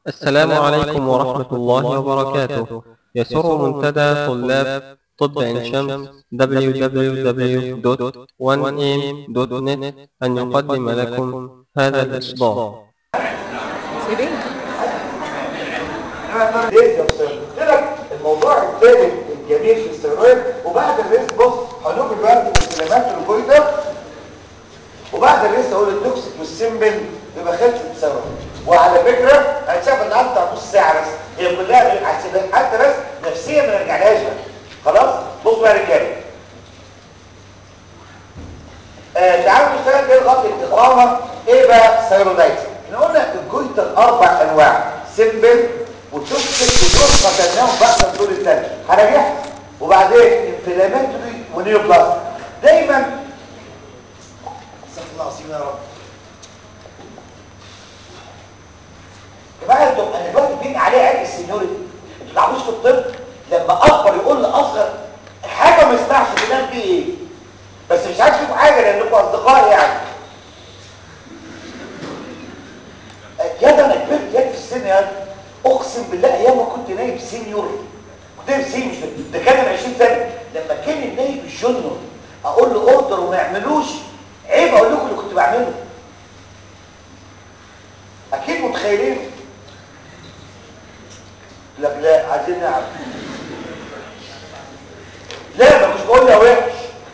السلام عليكم ورحمة الله وبركاته يسر منتدى طلاب طب عين شمس www.1am.net أن يقدم لكم هذا الإصدار سيبين ليه يا استاذ قلت لك الموضوع الثالث الجميل في الستيرويد وبعد الريست بص هنقول دلوقتي الكلمات الجويدر وبعد الريست اقول التوكسيك والسيمبل يبقى خلصت الستيرويد وعلى فكره هتشوف ان قعدت نص ساعه بس هي كلها هتسيبها حتى بس نفسيا ما نرجعلهاش بقى خلاص بصوا بقى يا رجاله آه تعالوا نشتغل كده خط الاقامه ايه بقى ثيرويدايتس احنا قلنا الجويتر اربع انواع سيمبل وتوكسيك ودول قتلناهم بعد الدور الثاني هراجعها وبعدين انفلاماتوري ونيوبلاست دايما استغفر الله العظيم يا رب جماعه انتوا انا دلوقتي بين عليه عيب السينيورتي انتوا تعرفوش في الطب لما اكبر يقول لاصغر حاجه ما يسمعش بينام فيه ايه بس مش عارف فيكم حاجه لانكم اصدقاء يعني يا ده انا كبرت يد في السن يا ده. اقسم بالله ايام ما كنت نايب سينيور كنت نايب سينيور مش ده كان من 20 سنه لما كان النايب الجونيور اقول له اوردر وما يعملوش عيب اقول لكم اللي كنت بعمله اكيد متخيلين لا لا عايزين نعرف لا ما مش بقول يا وحش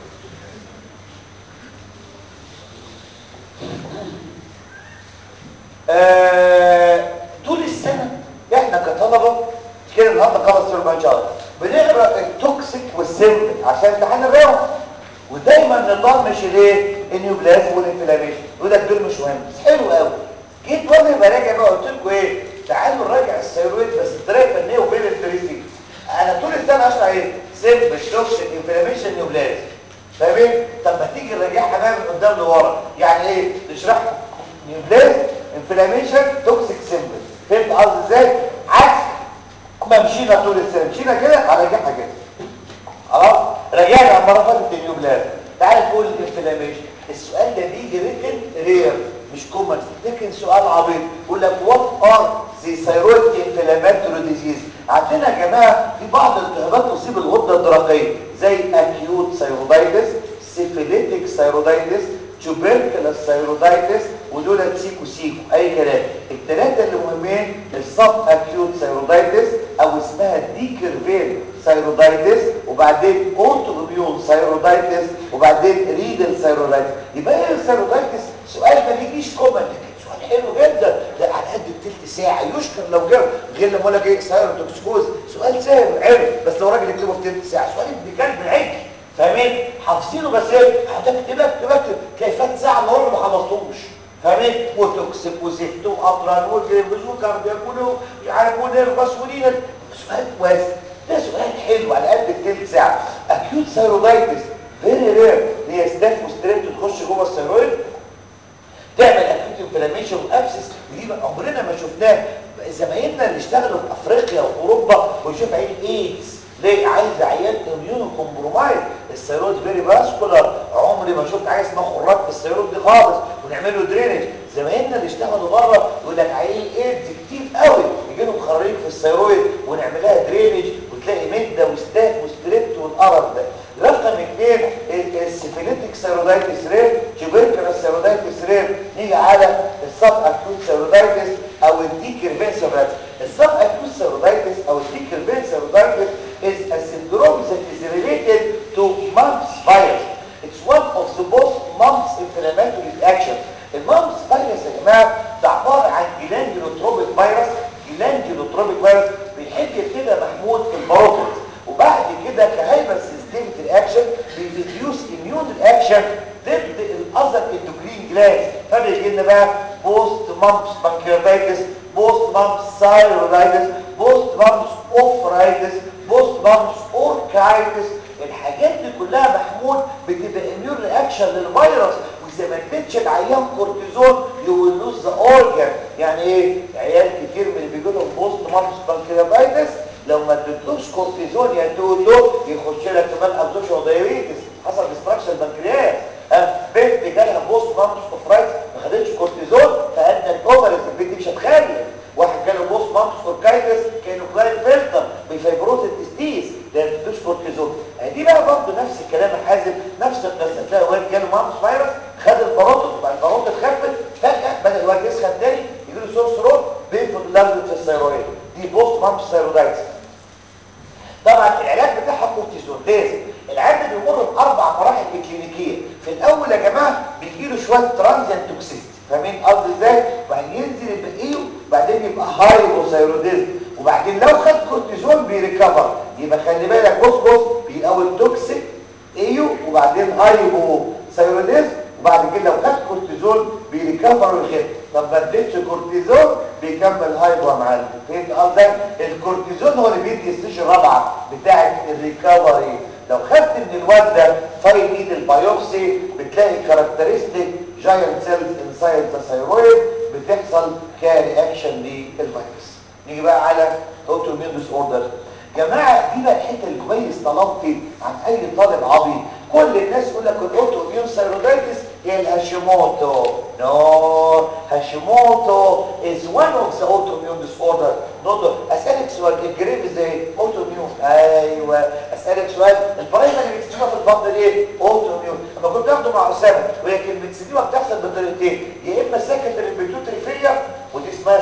آه طول السنة احنا كطلبة كده النهارده خلص سيربان شهر بنقرا التوكسيك والسيمبل عشان امتحان الرياضة ودايما النظام ماشي ليه النيوبلازم والانفلاميشن يقول لك دول مش مهم بس حلو قوي جيت وانا براجع بقى قلت لكم ايه تعالوا نراجع الثيرويد بس بطريقه فنيه وبين التريسيك انا طول السنه اشرح ايه سيمبل توكسيك انفلاميشن نيوبلازم فاهمين طب ما تيجي نراجعها بقى من قدام لورا يعني ايه نشرحها نيوبلازم انفلاميشن توكسيك سيمبل فهمت قصدي ازاي عكس ما مشينا طول السنه مشينا كده هراجعها كده خلاص رجعنا المره اللي فاتت النيوبلازم تعال نقول الانفلاميشن السؤال ده بيجي ريتن رير مش كومن لكن سؤال عبيط يقول لك وات ار ذا ثايرويد انفلاماتوري ديزيز عندنا يا جماعه في بعض الالتهابات تصيب الغده الدرقيه زي اكيوت ثايرويدايتس سيفيليتيك ثايرويدايتس توبركلس ثايرويدايتس ودول سيكو سيكو اي كلام الثلاثه اللي مهمين السب اكيوت ثايرويدايتس او اسمها ديكرفين ثايرويدايتس وبعدين اوتو اميون ثايرويدايتس وبعدين ريدل ثايرويدايتس يبقى ايه الثايرويدايتس سؤال ما بيجيش كومن لكن سؤال حلو جدا ده على قد التلت ساعه يشكر لو جاب غير لما اقول لك ايه ثايروتوكسكوز سؤال سهل حلو بس لو راجل يكتبه في تلت ساعه سؤال ابن كلب العجل فاهمين حافظينه بس ايه هتكتب اكتب اكتب اكتب تلاقي فات ساعه النهارده ما خلصتوش فاهمين وتوكسيك وزفت وقطران وجريبز وكاردياك مش عارف ونرفس ونينت سؤال واسع ده سؤال حلو على قد التلت ساعه اكيوت ثايرويدايتس فيري رير هي ستاف وستريب تخش جوه الثايرويد تعمل اكيوت انفلاميشن وابسس ودي بقى عمرنا ما شفناه زمايلنا اللي اشتغلوا في افريقيا واوروبا ويشوف عين ايدز ليه عايز عيان اميونو كومبرومايز الثيرويد فيري فاسكولار عمري ما شفت حاجه اسمها خراج في الثيرويد دي خالص ونعمل له درينج زمايلنا اللي اشتغلوا بره يقول لك عيان ايدز كتير قوي يجي لهم خراريج في الثيرويد ونعمل لها درينج وتلاقي مده وستاف وستريبت والقرف ده رقم اثنين السيفيليتيك ثيرويدايتس رير تيوبركلوس ثيرويدايتس رير نيجي على السب اكيوت ثيرويدايتس او الديكرفين ثيرويدايتس السب اكيوت ثيرويدايتس او الديكرفين ثيرويدايتس is a syndrome that is related to mumps virus. It's one of the most mumps inflammatory reaction. الممبس فيروس يا جماعه ده عباره عن جلاندولوتروبيك فيروس جلاندولوتروبيك فيروس بيحب كده محمود في الباروتيد وبعد كده كهايبر سيستميك رياكشن بيديوس اميون رياكشن ضد الاذر اندوكرين جلاند فبيجي لنا بقى بوست مامبس بانكيرتايتس بوست مامبس ثايرويدايتس بوست مامبس اوفرايتس بوست مامبس اوركايتس الحاجات دي كلها محمود بتبقى اميون رياكشن للفيروس واذا ما اديتش العيان كورتيزون يو لوز ذا اورجان يعني ايه عيال كتير من اللي بيجي لهم بوست مامبس بانكيرتايتس لو ما اديتلوش كورتيزون يا تقول يخش لك كمان ابزوشن دايابيتس حصل ديستراكشن البنكرياس بنت جالها بوست مامبس اوفرايتس ما خدتش كورتيزون فادى الاوفرز البنت دي مش هتخلف واحد جاله بوست فايبروز التستيس ده بتدوش كورتيزون دي بقى برضه نفس الكلام الحازم نفس القصه تلاقي واد جاله مارس فيروس خد الباروتو وبعد الباروتو خفت فجاه بدا الواد يسخن تاني يجي له سور ثروت بينفض اللارد في الثيرويد دي بوست مارس ثيرويدايتس طبعا العلاج بتاعها كورتيزون لازم العلاج بيمر باربع مراحل اكلينيكيه في الاول يا جماعه بيجي له شويه ترانزيانت توكسيستي فاهمين قصدي ازاي وبعدين ينزل البقيه وبعدين يبقى هايبوثايروديزم وبعدين لو خد كورتيزون بيريكفر يبقى خلي بالك بص بص بيلاول توكسيك ايو وبعدين هايبو ثايروديزم وبعد كده لو خد كورتيزون بيريكفر ويخف طب ما اديتش كورتيزون بيكمل هايبو يا معلم فهمت قصدي الكورتيزون هو اللي بيدي الستيج الرابعه بتاعه الريكفري لو خدت من الواد ده فايل ايد البايوبسي بتلاقي كاركترستيك جاينت سيلز انسايد ذا ثايرويد بتحصل كرياكشن للفيروس نيجي بقى على اوتو اميون ديس اوردر جماعه دي بقى الحته اللي كويس طلبتي عن اي طالب عبيط كل الناس يقول لك الاوتو اميون ثايرويدايتس هي الهاشيموتو نو هاشيموتو از وان اوف ذا اوتو اميون ديس اوردر نقدر اسالك سؤال الجريف ازاي اوتو اميون ايوه اسالك سؤال الفرايمه اللي بتسمعها في البطن دي ايه اوتو اميون اما كنت باخده مع اسامه وهي كلمه سيديما بتحصل بطريقتين يا اما سكندري بيتوتري فيلير ودي اسمها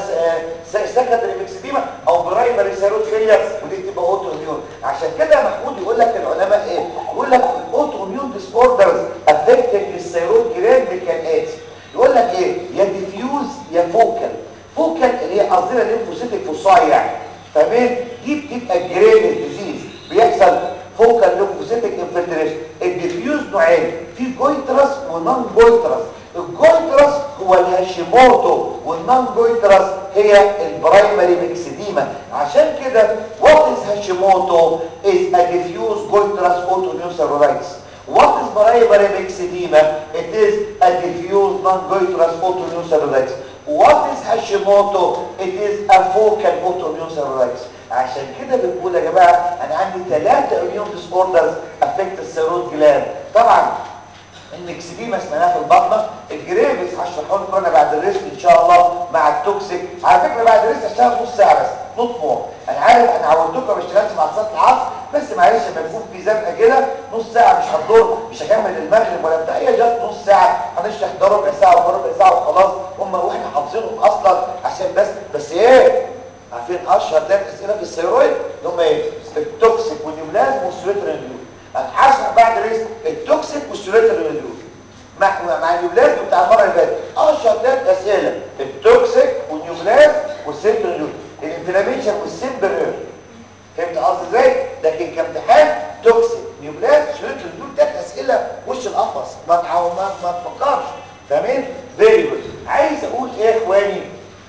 سكندري ميكسيديما او برايمري سيروت فيلير ودي بتبقى اوتو اميون عشان كده محمود يقول لك العلماء ايه يقول لك الاوتو اميون ديس اوردرز افكتنج الثيرويد جلاند كالاتي يقول لك ايه يا ديفيوز يا فوكال فوكال اللي هي قصدنا ليمفوسيتك فوساي يعني فاهمين دي بتبقى جريد ديزيز بيحصل فوكال ليمفوسيتك انفلتريشن الديفيوز نوعين في جويترس ونون جويترس الجويترس هو الهاشيموتو والنون جويترس هي البرايمري ميكسيديما عشان كده what is هاشيموتو is a diffuse goitrous autoimmune thyroiditis what is primary myxedema it is a diffuse non-goitrous autoimmune thyroiditis what is Hashimoto it is a focal autoimmune thyroiditis عشان كده بنقول يا جماعه انا عندي ثلاثه اميون ديس اوردرز افكت الثيرويد جلاند طبعا المكسديما اسمها في البطنه الجريفز هشرحه لكم انا بعد الريست ان شاء الله مع التوكسيك على فكره بعد الريست هشتغل نص ساعه بس نوت مور انا عارف انا عودتكم ما اشتغلتش مع صلاه العصر بس معلش لما يكون في زنقه كده نص ساعه مش هتضر مش هكمل المغرب ولا بتاع هي جت نص ساعه هنشرح ده ربع ساعه وربع ساعه وخلاص هم واحنا حافظينهم اصلا عشان بس بس ايه عارفين اشهر ثلاث اسئله في الثيرويد اللي هم ايه التوكسيك والنيوبلازم والسوليترين هشرح بعد الريست التوكسيك والسوليترين مع مع النيوبلاز بتاع المره اللي فاتت اشهر ثلاث اسئله التوكسيك والنيوبلاز والسيمبل الانفلاميشن والسيمبل فهمت قصدي ازاي لكن كامتحان توكسيك نيوبلاز شريط دول ثلاث اسئله وش القفص ما تعاون ما ما تفكرش فاهمين فيري جود عايز اقول ايه يا اخواني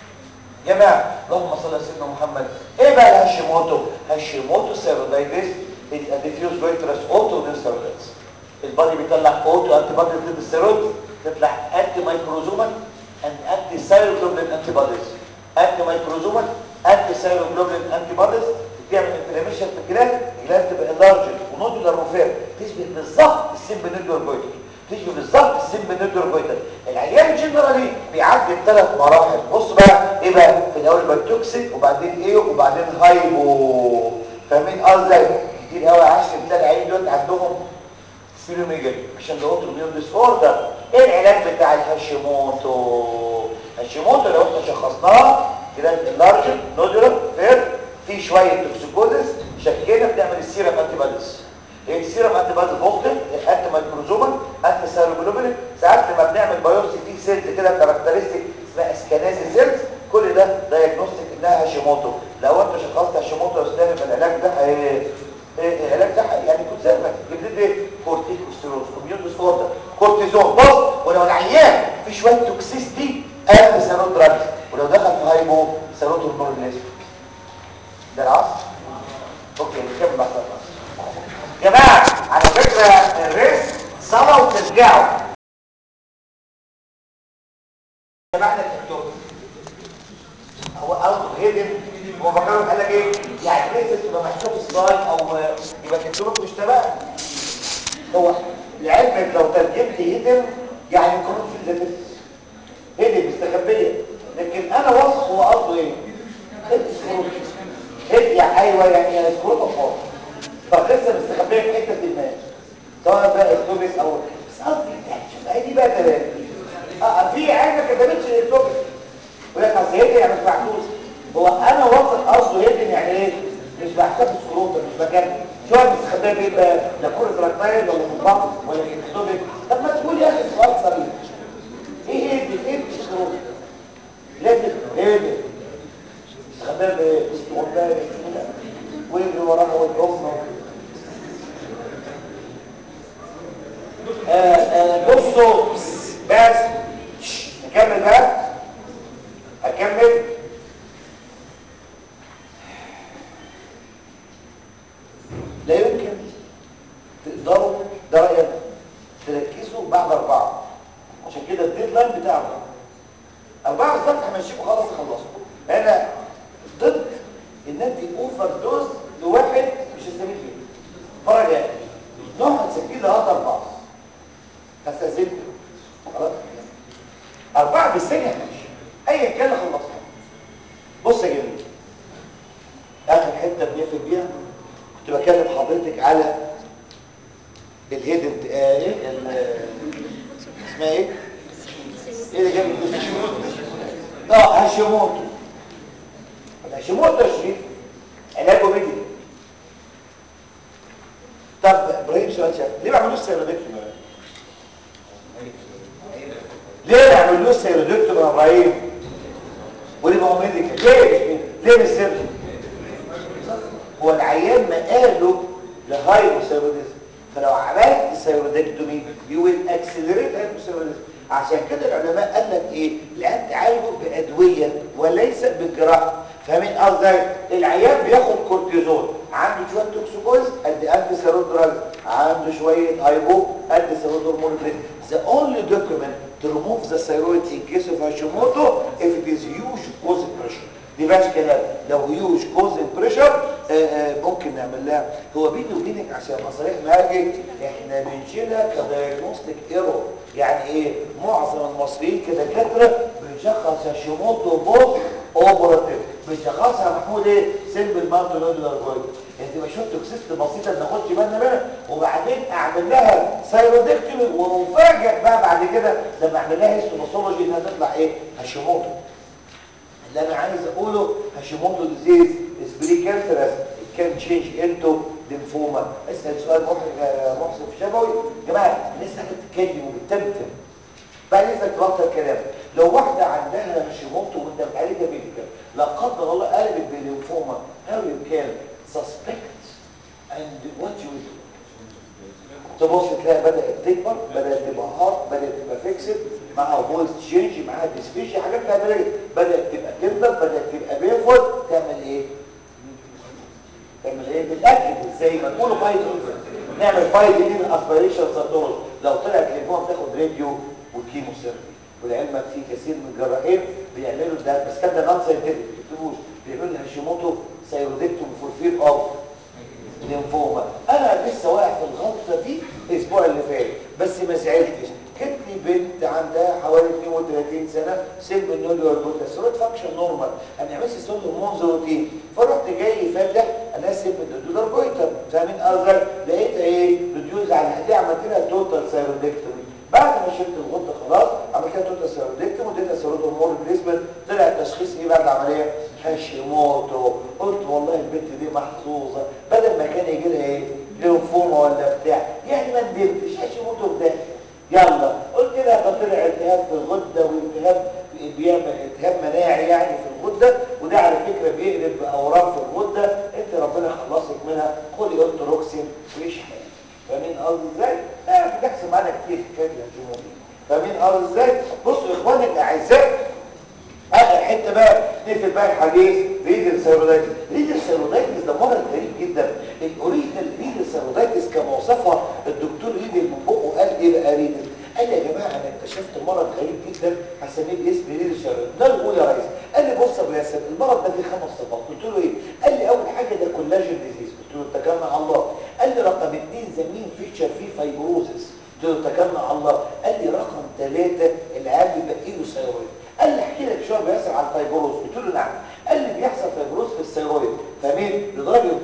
جماعه اللهم صل على سيدنا محمد ايه بقى الهاشيموتو هاشيموتو ثيرويدايتس الديفيوز جويترس اوتو ثيرويدايتس البادي بيطلع اوتو انتي بوديز ضد الستيرويد تطلع انتي مايكروزومال اند انتي سايروجلوبولين انتي بوديز انتي مايكروزومال انتي سايروجلوبولين انتي بوديز بتعمل انفلاميشن في الجلاند الجلاند تبقى لارجر ونودولار روفير تشبه بالظبط السيمبنودولار جويتر تشبه بالظبط السيمبنودولار جويتر العيان جنرالي بيعدي بثلاث مراحل بص بقى ايه بقى في الاول بقى توكسيك وبعدين ايه وبعدين هايبو فاهمين قصدي كتير قوي عشان تلاقي العيان دول عندهم سبيروميجالي عشان ده اوتوميون ديس اوردر ايه العلاج بتاع الهاشيموتو هاشيموتو لو احنا شخصناه كده اللارج نودولار فير في شويه توكسيكوزس شكينا بنعمل السيرم انتي بوديز ايه السيرم انتي بوديز بوزيتيف انتي مايكروزومال انتي سيروجلوبولين ساعات لما بنعمل بايوبسي في سيلز كده كاركترستيك اسمها اسكانازي سيلز كل ده دايجنوستيك انها هاشيموتو لو انت شخصت هاشيموتو يا استاذ فالعلاج ده هي العلاج ده يعني كونسيرفاتيف جبت ايه كورتيكوستيروز كوميون ديس اوردر كورتيزون بص ولو العيان في شويه توكسيستي قلب سيروت دراجز ولو دخل في هايبو سيروت هرمون ده العصر اوكي نكمل بعد العصر جماعه على فكره الريس صلاه وترجعوا جماعه الدكتور هو اوت هيدن هو فكروا قال لك ايه يعني لسه تبقى محطوط سلايد او يبقى كتبت مش تمام هو لعلمك لو ترجمت هيدن يعني يكون في الذات هيدن مستخبيه لكن انا واثق هو قصده ايه هيد يعني ايوه يعني سكروت اوف زي في حته ما سواء بقى اكتوبس او بس قصدي يعني شوف هي دي بقى تمام اه في عين ما كتبتش اكتوبس يقول لك اصل هيدن يعني مش محسوس هو انا واثق قصده هيدن يعني ايه مش بحسب سكروتر مش مكان شو بتستخدمها ايه بقى لا كره ركبتين ولا في البطن ولا في اكتوبس طب ما تقول يا اخي سؤال صريح ايه هيدن ايه سكروتر لازم هيدن استخدام ايه استغلال ويجري وراها والام آه، آه، بصوا بس شش، نكمل بقى هكمل لا يمكن تقدروا ده رأيك تركزوا بعد أربعة عشان كده الديدلاين بتاع أربعة أربعة بالظبط همشيكوا خلاص خلصوا أنا ضد إن أنت أوفر دوز لواحد مش هستفيد فيه مرة جاية نوع هتسجل لها أربعة هستأذنكم خلاص أربعة بالثانية همشي أيا كان خلصنا بص يا جميل آخر حتة بنقفل بيها كنت بكلم حضرتك على الهيد انت آه ايه ال- اسمها ايه؟ ايه اللي جاب اه هاشيموتو الهاشيموتو يا شريف علاجه ميدي طب ابراهيم سؤال شاف ليه ما عملوش سيرودكتوم ليه ما عملوش سيرودكتوم يا ابراهيم وليه ما هو ميديكال ليه مش ميديكال؟ ليه مش سيرجن هو العيان ما قاله لهايبوثايروديزم فلو عملت ثايرودكتومي يو ويل اكسلريت هايبوثايروديزم عشان كده العلماء قال لك ايه الان تعالجه بادويه وليس بالجراحه فاهمين قصدي العيان بياخد كورتيزون عنده شويه توكسيكوز قد انتي ثايرويد دراج عنده شويه هايبو انتي ثايرويد هرمون the only document to remove the thyroid in case of Hashimoto if it is huge causing pressure دي فيهاش كلام لو هيوج كوزن بريشر ممكن نعمل لها هو بيني وبينك عشان مصاريح ماجي احنا بنشيلها كدايجنوستيك ايرور يعني ايه معظم المصريين كدكاتره بنشخص هاشيموتو بوست اوبراتيف بنشخصها محمود ايه سيمبل مانتو نودولار جويد انت بشوف توكسيست بسيطه ما ناخدش بالنا منها وبعدين اعمل لها ثايرودكتومي ومفاجئ بقى بعد كده لما اعمل لها هيستوباثولوجي انها تطلع ايه هاشيموتو اللي انا عايز اقوله هاشيموتو ديزيز از بري كانسرس كان تشينج انتو ليمفوما اسال سؤال محسن محسن في شبوي يا جماعه الناس قاعده تتكلم وبتتمتم بقى لسه تبطل كلام لو واحده عندها هاشيموتو وانت بتعالجها ميديكال لا قدر الله قلبت بليمفوما هاو يو كان سسبكت اند وات يو دو تبص تلاقي بدأت تكبر بدأت تبقى هارد بدأت تبقى فيكسد معاها فويس تشينج معاها ديسفيشيا حاجات بتعمل بدأت تبقى تندر بدأت تبقى بيرفول تعمل ايه؟ تعمل ايه؟ بتأكد ازاي ما تقولوا بايد نعمل بايد دي اسبيريشن ساتولوجي لو طلعت ليفون تاخد راديو وكيمو ثيرابي ولعلمك في كثير من الجراحين بيعملوا ده بس كان ده نون ساينتفك ما تكتبوش بيعملوا هاشيموتو ثايرودكتوم فور فير اوف ليمفوما انا لسه واقع في الغلطه دي الاسبوع اللي فات بس ما زعلتش جت لي بنت عندها حوالي 32 سنه سيمبل نودولار جلوتاسيروت فانكشن نورمال هنعمل سيستول هرمونز روتين فرحت جاي فاتح انا سيمبل نودولار جويتر فاهمين قصدك لقيتها ايه ريديوز على دي عملت لها توتال ثايرودكتومي بعد ما شلت الغده خلاص عملت لها توتال ثايرودكتومي واديتها ثايرود هرمون ريبليسمنت طلع التشخيص ايه بعد العمليه هاشيموتو قلت والله البنت دي محظوظه بدل ما كان يجي لها ايه ليمفوما ولا بتاع يعني ما ندمتش هاشيموتو بتاع يلا قلت لها ده طلع التهاب في الغده والتهاب بيعمل التهاب مناعي يعني في الغده وده على فكره بيقلب باورام في الغده انت ربنا خلصك منها خدي اوتروكسين وعيش حياتك فاهمين قصدي ازاي؟ لا بتحصل معانا كتير في كده الجمهوريه فاهمين قصدي ازاي؟ بصوا اخواني الاعزاء اخر حته بقى نقفل بقى الحديث ريدل سيرودايتس ريدل سيرودايتس ده مرض غريب جدا الاوريجينال ريدل سيرودايتس كما وصفها الدكتور ريدل من بقه قال ايه بقى ريدل قال لي يا جماعه انا اكتشفت مرض غريب جدا هسميه باسم ريدل سيرودايتس ده يقول يا ريس قال لي بص يا ابو ياسر المرض ده فيه خمس صفات قلت له ايه قال لي اول حاجه ده كولاجين ديزيز قلت له اتكلنا على الله قال لي رقم اثنين زمين فيتشر فيه فايبروزس قلت له اتكلنا على الله قال لي رقم ثلاثه العيال بيبقى له ثيرويد قال لي احكي لك شويه بيحصل على الفيبروز قلت له نعم قال لي بيحصل فيبروز في الثيرويد فاهمين لدرجه بتبقى عامله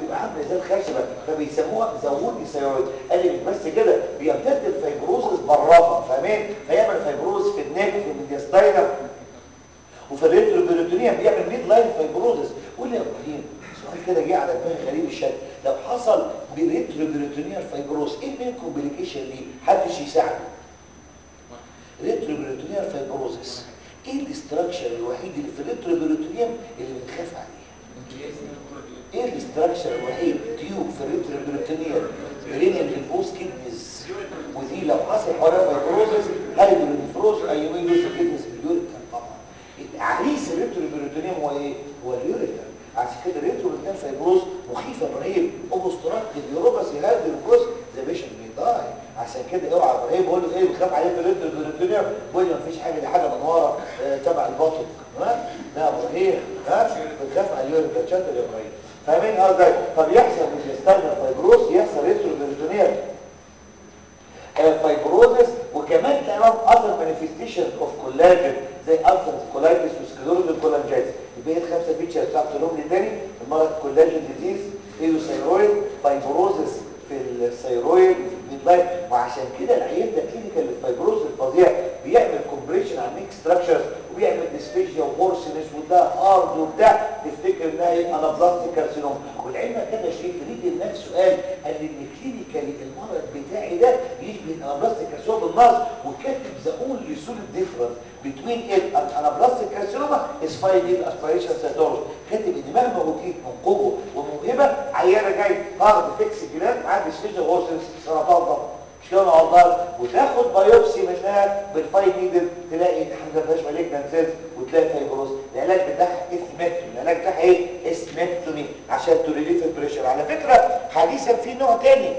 زي الخشبه فبيسموها زودي ثيرويد قال لي مش بس كده بيمتد الفيبروزس براها فاهمين فيعمل فيبروز في النك في الميدياستاينم وفي الريتروبيروتونيوم بيعمل ميد لاين فيبروزس قول لي يا ابراهيم سؤال كده جه على دماغي غريب الشكل لو حصل بريتروبيروتونيوم فيبروز ايه المين كومبليكيشن ليه محدش يساعده ريتروبيروتونيوم فيبروزس ايه الاستراكشر الوحيد اللي في الريتروبيروتونيوم اللي بنخاف عليه ايه الاستراكشر الوحيد تيوب في الريتروبيروتونيوم رين الفوز كيدنيز ودي لو حصل حواليها فيبروزس هايدرونيفروز ايوميدوس كيدنيز اليوريتر طبعا عريس الريتروبيروتونيوم هو ايه هو اليوريتر عشان كده الريتروبيروتونيوم فيبروز مخيفه ابراهيم اوبستراكتيف يوروباسي هايدروفروز ذا بيشن بيضاي عشان كده اوعى ابراهيم بقول له ايه بخاف عليه في الريتروبيروتونيوم بقول له مفيش حاجه دي حاجه من ورا آه، تبع البطن ها لا يا ابراهيم ها بتخاف على اليوريتر شاطر يا ابراهيم فاهمين قصدي طب يحصل بالستاندر فيبروز يحصل ريتروبيروتونيوم فايبروزس وكمان تمام اذر مانيفستيشنز اوف كولاجين زي السرز كولايتس وسكليروز الكولانجيتس يبقى ايه الخمسه فيتشرز بتاعت لهم لي تاني المرض كولاجين ديزيز ايوثايرويد فايبروزس في الثيرويد ميدلاين وعشان كده العيان ده كلينيكال الفايبروز الفظيع بيعمل كومبريشن على النيك ستراكشرز وبيعمل ديسفيجيا وهورسنس وده هارد وبتاع تفتكر انها ايه انابلاستيك كارسينوم والعلم كده شيء تريد الناس سؤال قال لي ان كلينيكالي المرض بتاعي ده يشبه الانابلاستيك كارسينوم بالنص وكاتب ذا اونلي سوليد ديفرنس بتوين ات الانابلاستيك كارسينوما از فايل اسبيريشن سيتولوجي كاتب ان مهما اوتيت من قوه وموهبه عيانه جاي هارد فيكس جلاند معاه ديسفيجيا وهورسنس سرطان طبعا مش كده والله وتاخد بايوبسي منها بالفايت نيدل تلاقي الحمد لله فيهاش مالجنان سيلز وتلاقي فايبروز العلاج بتاعها اسمكتومي العلاج بتاعها ايه اسمكتومي عشان تريليف البريشر على فكره حديثا في نوع تاني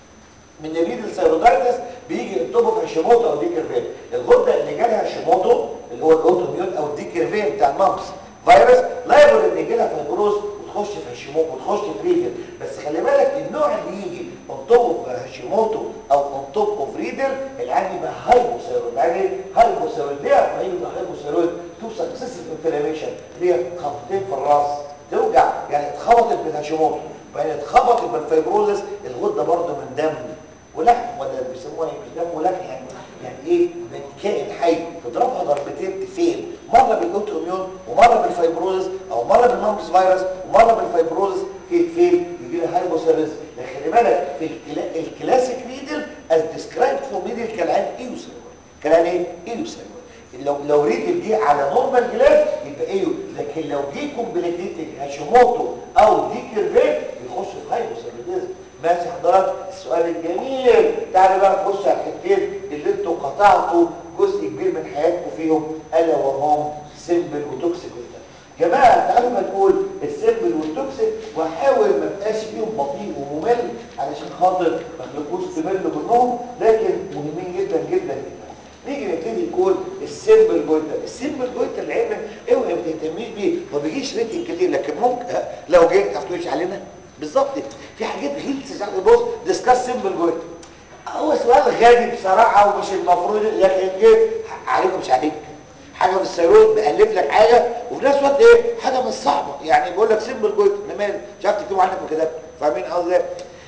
من نبيل الثيرودايتس بيجي يكتبه في هاشيموتو او دي كيرفين الغده اللي جالها هاشيموتو اللي هو الاوتوميون او الدي كيرفين بتاع المامس فيروس لايبل ان يجي لها فيبروز وتخش في هاشيموتو وتخش في ريدل بس خلي بالك النوع اللي يجي اون توب في هاشيموتو او اون توب اوف ريدل العادي يبقى هايبوثيرويد يعني هايبوثيرويد ليه يا ابراهيم يبقى هايبوثيرويد تو سكسيسيف انفلاميشن اللي هي خبطتين في الراس توجع يعني اتخبطت بالهاشيموتو وبعدين اتخبطت بالفيبروزس الغده برضه من دم ولحم ولا بيسموها ايه مش دم ولحم يعني يعني ايه من كائن حي تضربها ضربتين تفين مره بالاوتو اميون ومره بالفيبروزس او مره بالمامبس فيروس ومره بالفيبروزس في فين يجي لها هايبوثيريزم لكن خلي بالك في الكلا... الكلاسيك ريدل از ديسكرايبد فور ريدل كالعين ايوسيرول كالعين ايه ايوسيرول لو لو ريدل جه على نورمال جلاس يبقى ايو لكن لو جه كومبليكيتد هاشيموتو او دي كيرفيت يخش في هايبوثيريزم ماشي حضرتك السؤال الجميل تعالى بقى نخش على الحتتين اللي انتوا قطعتوا جزء كبير من حياتكم فيهم الا وهم سيمبل وتوكسيك جماعه تعالوا ما نقول السيمبل والتوكسيك واحاول ما ابقاش فيهم بطيء وممل علشان خاطر ما تخلقوش تملوا منهم لكن مهمين جدا جدا جدا نيجي نبتدي نقول السيمبل جويتر السيمبل جويتر العلم اوعي ما تهتميش بيه ما بيجيش ريتنج كتير لكن ممكن لو جه تفتوش علينا بالظبط في حاجات غلسه بص ديسكاس سيمبل جويتر هو سؤال غبي بصراحه ومش المفروض لكن جه عليكم مش عليك حاجه من السيروت بألف لك حاجه وفي نفس الوقت ايه حاجه مش صعبه يعني بقول لك سيمبل جويتر انا مش عارف تكتبوا عنك وكده فاهمين قصدي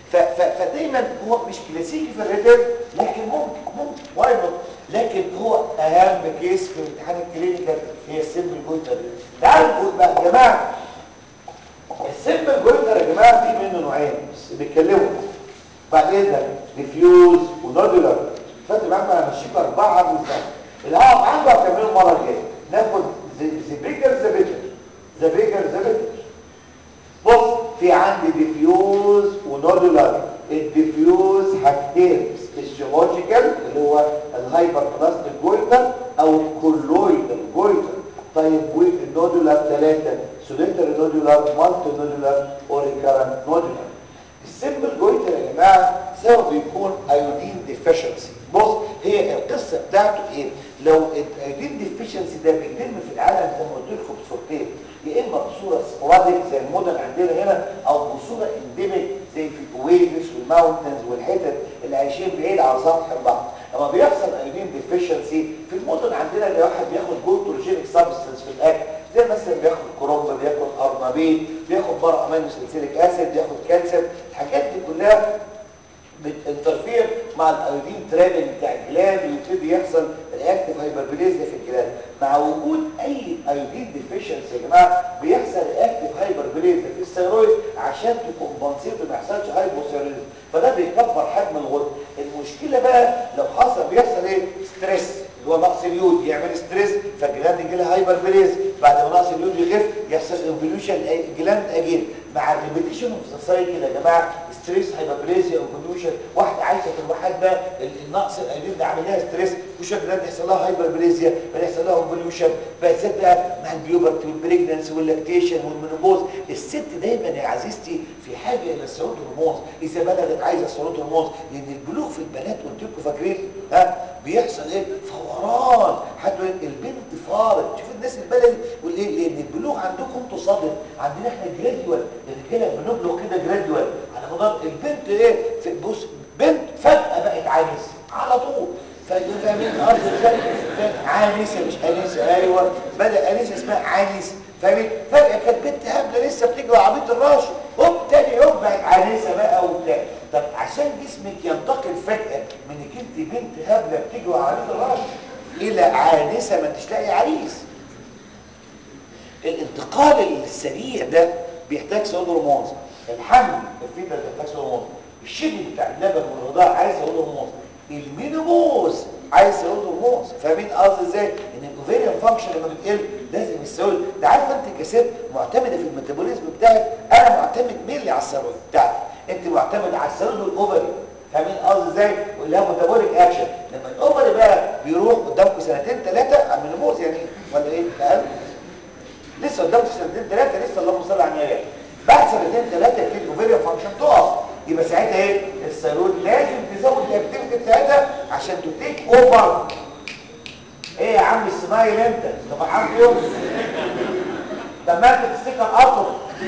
فدايما هو مش كلاسيكي في الريتم لكن ممكن ممكن واي نوت لكن هو اهم كيس في امتحان الكلينيكال هي السيمبل جويتر تعالوا نقول بقى يا جماعه السيمبل جويتر يا جماعه في منه نوعين بس بيتكلموا بعد اذنك ديفيوز ونودولار فاتوا معاكم انا همشيكم اربعه بالظبط اللي هقف عنده هكمله المره الجايه ناخد ذا بيجر ذا بيجر ذا بيجر ذا بيجر بص في عندي ديفيوز ونودولار الديفيوز حاجتين فيسيولوجيكال اللي هو الهايبر بلاستيك جويتر او كولويدال جويتر طيب والنودولار ثلاثه سوليتر نودولار مالتي نودولار اوريكارنت نودولار السيمبل جويتر يا جماعه سبب يكون ايودين ديفيشنسي بص هي القصه بتاعته ايه لو الايودين ديفيشنسي ده بيتم في العالم زي ما قلت لكم بصورتين يا اما بصوره سبوراديك زي المدن عندنا هنا او بصوره انديميك زي في الاويزس والماونتنز والحتت اللي عايشين بعيد على سطح البحر لما بيحصل ايودين ديفيشنسي في المدن عندنا اللي واحد بياخد جولتروجينيك سبستنس في الاكل زي مثلا بياخد كرومب بياخد ارنبيط بياخد بره امينو سلسليك اسيد بياخد كالسيوم الحاجات دي كلها بتنترفير مع الايودين ترابنج بتاع الجلاند ويبتدي يحصل رياكتيف هايبربليزيا في الجلاند مع وجود اي ايودين ديفيشنسي يا جماعه بيحصل رياكتيف هايبربليزيا في الثيرويد عشان تكمبنسيت وما يحصلش هايبوثيروديزم فده بيكبر حجم الغدة المشكله بقى لو حصل بيحصل ايه ستريس اللي هو نقص اليود يعمل ستريس فالجلاند يجي لها هايبربليزيا بعد ما نقص اليود يخف يحصل انفلوشن جلاند اجين مع الريبيتيشن اوف ذا سايكل يا جماعه ستريس هايبربليزيا انفلوشن واحده عايشه في الواحد ده النقص الايودين ده عامل لها ستريس وش الجلاند يحصل لها هايبربليزيا بعدين يحصل لها انفلوشن بقت بقى مع البيوبرتي والبريجننسي واللاكتيشن والمينوبوز الست دايما يا عزيزتي في حاجه الى السيروت هرمونز اذا بلغت عايزه السيروت هرمونز لان البلوغ في البنات قلت لكم فاكرين ها بيحصل ايه فوران حتى البنت فارت شوف الناس البلدي يقول ايه لان البلوغ عندكم انتوا صادم عندنا احنا جراديوال الرجاله بنبلغ كده جراديوال على مدار البنت ايه في بص بنت فجاه بقت عانس على طول فاهمين قصدي ازاي عانسه مش انسه ايوه بدا انسه اسمها عانسه فاهمين فجاه كانت بنت هبله لسه بتجري عبيط الراش هوب تاني يوم بقت عانسه بقى وبتاع طب عشان جسمك ينتقل فجاه من انك انت بنت هبله بتجري عبيط الراش الى عانسه ما انتش لاقي عريس الانتقال السريع ده بيحتاج سيرود هرمونز الحمل الفيتا بيحتاج سيرود هرمونز الشبه بتاع اللبن والرضاعه عايز سيرود هرمونز المينوبوز عايز سيرود هرمونز فاهمين قصدي ازاي ان الاوفيريان فانكشن لما بتقل لازم السيرود ده عارف انت كست معتمده في الميتابوليزم بتاعك انا معتمد مينلي على السيرود بتاعتي انت معتمد على السيرود والاوفري فاهمين قصدي ازاي ولها ميتابوليك اكشن لما الاوفري بقى بيروح قدامكم سنتين ثلاثه على المينوبوز يعني ولا ايه اقل لسه قدامك سنتين ثلاثه لسه اللهم صل على النبي بعد سنتين ثلاثه يبتدي الاوفيريان فانكشن تقف يبقى ساعتها ايه الثيرويد لازم تزود الاكتيفيتي بتاعتها عشان تتيك اوفر ايه يا عم السمايل انت انت فرحان فيهم طب ما انت تستيكر اطول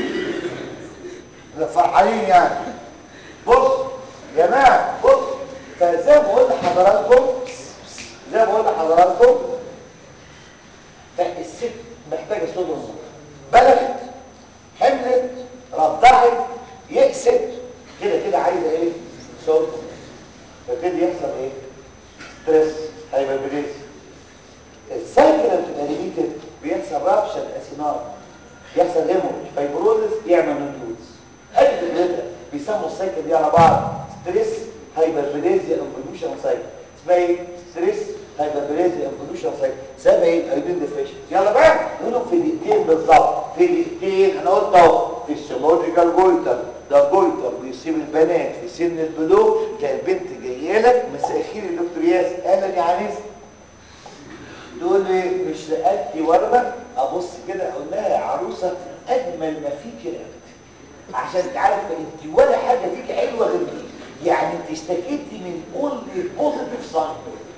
فرحانين يعني بص يا جماعه بص فزي ما بقول لحضراتكم زي ما بقول لحضراتكم فالست محتاجه صوت هرمون بلغت حملت رضعت يأست كده كده عايزه ايه صوت فابتدي يحصل ايه ستريس هايبربليز السايكل لما تبقى ريبيتد بيحصل رابشن اسينار يحصل هيموريج فايبروزس يعمل نودولز ادي فكرتها بيسموا السايكل دي على بعض ستريس هايبربليزيا انفوليوشن سايكل اسمها ايه ستريس هايبربليزيا انفوليوشن سايكل سبب ايه الايودين ديفيشن يلا بقى نقولهم في دقيقتين بالظبط في دقيقتين انا قلت اهو فيسيولوجيكال جويتر ده جويتر بيصيب البنات في سن البلوغ تلاقي البنت جايه لك مساء الخير يا دكتور ياسر اهلا يا عنيس تقول لي مش لقيتي ورمه ابص كده اقول لها يا عروسه اجمل ما فيك رقبتك عشان تعرف انت ولا حاجه فيك حلوه غير دي يعني انت اشتكيتي من كل بوزيتيف ساين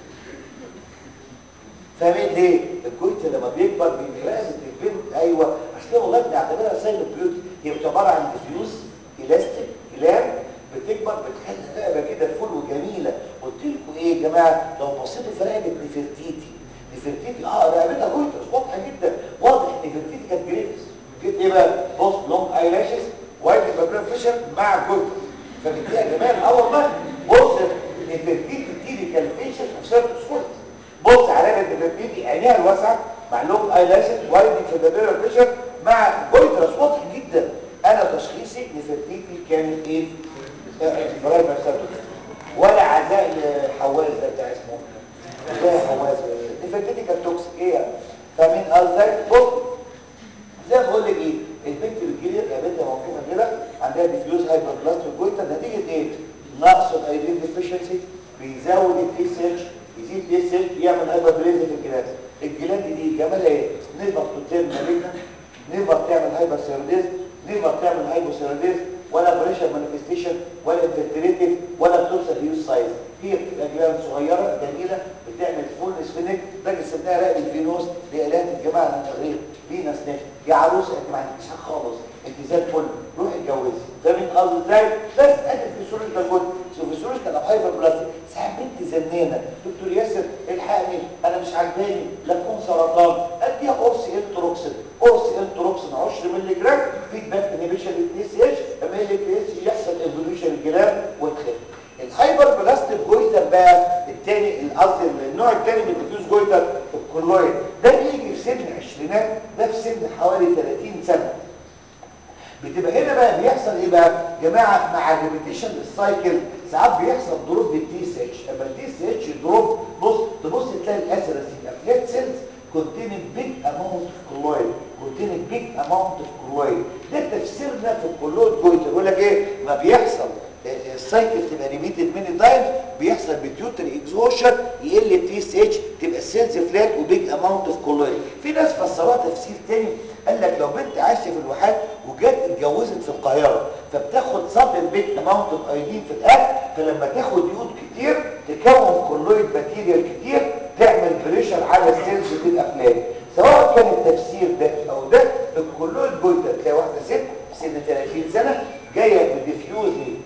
فاهمين ليه الجويت لما بيكبر بيبقى البنت ايوه عشان والله بنعتبرها ساين بيوتي هي بتعبر عن ديفيوز الاستيك كلام بتكبر بتخلي الرقبه كده فل وجميله قلت لكم ايه يا جماعه لو بصيتوا في رقبه نفرتيتي نفرتيتي اه رقبتها جويترس واضحه جدا واضح ان نفرتيتي كانت جريفس جيت ايه بقى بص لونج ايلاشز وايت بابلان فيشر مع الجويتر فبتديها جمال اه والله بص نفرتيتي تيبيكال فيشر وسيرتس فول بص على رقبه نفرتيتي عينيها الواسعه مع لونج ايلاشز وايت بابلان فيشر مع جويترس واضح جدا انا تشخيصي نفرتيتي كانت ايه فرايد ولا عزاء لحواز ده بتاع اسمه زي حواز نفرتيتي كانت توكسيك ايه يعني فاهمين قصدي بص زي ما بقول لك ايه البنت بتجيلي رقبتها منفوخه كده عندها ديفيوز هايبربلاست جويتر نتيجه ايه نقص الايودين ديفيشنسي بيزود التي اس اتش يزيد التي اس اتش يعمل هايبربليزيا في الجلاند الجلاند دي جمالها ايه نيفر تتم مالجنا نيفر تعمل هايبرثيروديزم نيفر تعمل هايبوثيروديزم ولا بريشر مانيفستيشن ولا انفلتريتيف ولا بتوصل فيوز سايز هي بتبقى جلاند صغيره جميله بتعمل فولنس في نك ده سميناها رقبه الفينوس لالهه الجماعه من الغير فينس نك يا عروسه انت ما عندكش حاجه خالص انت زي الفل روح اتجوزي فاهمين قصدي ازاي بس ادي الفسيولوجيكال جود الفسيولوجيكال او هايبر بلاستيك ساعات بنت زنانه دكتور ياسر الحقني انا مش عاجباني لا تكون سرطان اديها قرص التروكسين قرص التروكسين 10 مللي جرام فيدباك انهبيشن للتي سي اتش اما ال اس يحصل انفوليوشن الجرام والخير الهايبر بلاستيك جويتر بقى الثاني قصدي النوع الثاني من الديفيوز جويتر الكولويد ده بيجي في سن العشرينات ده في سن حوالي 30 سنه بتبقى هنا بقى بيحصل ايه بقى يا جماعه مع الريبيتيشن للسايكل ساعات بيحصل دروب للتي سي اتش اما التي سي اتش دروب بص تبص تلاقي الاسيرس يبقى فلات سيلز containing big amount of colloid containing big amount of colloid ده تفسيرنا في الكولويد جويتر يقول لك ايه ما بيحصل السايكل تبقى ريبيتد ماني تايم بيحصل بتيوتري اكزوشن يقل التي اس اتش تبقى السيلز فلات وبيج اماونت اوف كولويد في ناس فسروها تفسير تاني قال لك لو بنت عايشه في الواحات وجت اتجوزت في القاهره فبتاخد صدر بيج اماونت اوف ايودين في الاكل فلما تاخد يود كتير تكون كولويد ماتيريال كتير تعمل بريشر على السيلز تبقى فلات سواء كان التفسير ده او ده الكولويد جويتر تلاقي واحده ست في سن 30 سنه جايه بديفيوزلي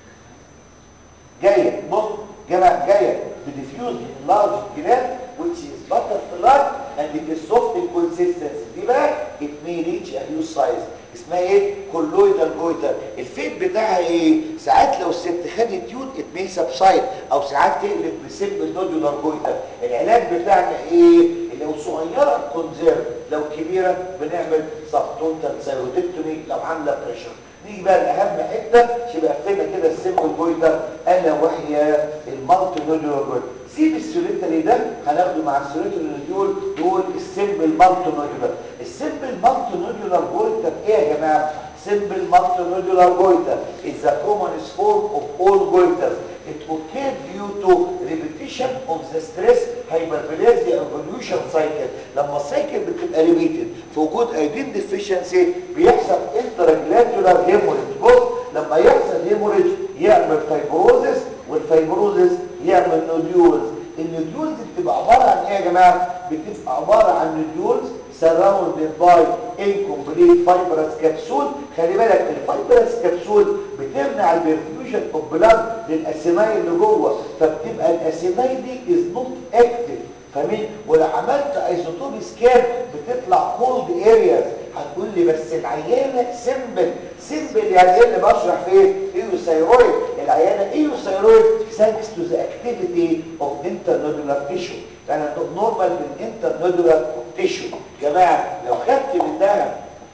جايه بص جماعه جايه بديفيوز لارج جلاند which is butterfly and it is soft in consistency دي بقى it may reach a huge size اسمها ايه كولويدال جويتر الفيت بتاعها ايه ساعات لو الست خدت يود it may subside او ساعات تقلب بسيمبل نودولار جويتر العلاج بتاعنا ايه لو صغيره كونزيرف لو كبيره بنعمل سبتونتال ثايرويدكتومي لو عامله بريشر نيجي بقى لاهم حته شبه قفلنا كده السيمبل جويتر الا وهي المالتي نودولار جويتر سيب السوليتري ده هناخده مع السوليتري دول دول السيمبل مالتي نودولار السيمبل مالتي نودولار جويتر ايه يا جماعه simple multinodular goiter is the commonest form of all goiters. It occurs due to repetition of the stress hyperplasia evolution cycle. لما السايكل بتبقى repeated في وجود iodine deficiency بيحصل intraglandular hemorrhage. بص لما يحصل hemorrhage يعمل fibrosis والفيبروزس يعمل نوديولز. النوديولز بتبقى عبارة عن ايه يا جماعة؟ بتبقى عبارة عن نوديولز surrounded by incomplete fibrous capsule خلي بالك الفايبرس كبسول بتمنع البرفيوجن اوف بلاد للاسيناي اللي جوه فبتبقى الاسيناي دي از نوت اكتف فاهمين ولو عملت ايزوتوب سكان بتطلع كولد ارياز هتقول لي بس العيانه سيمبل سيمبل يعني ايه اللي بشرح فيه ايوثايرويد العيانه ايوثايرويد ثانكس تو ذا اكتيفيتي اوف انترنودولار تيشو يعني نورمال بالانترنودولار تيشو جماعه لو خدت منها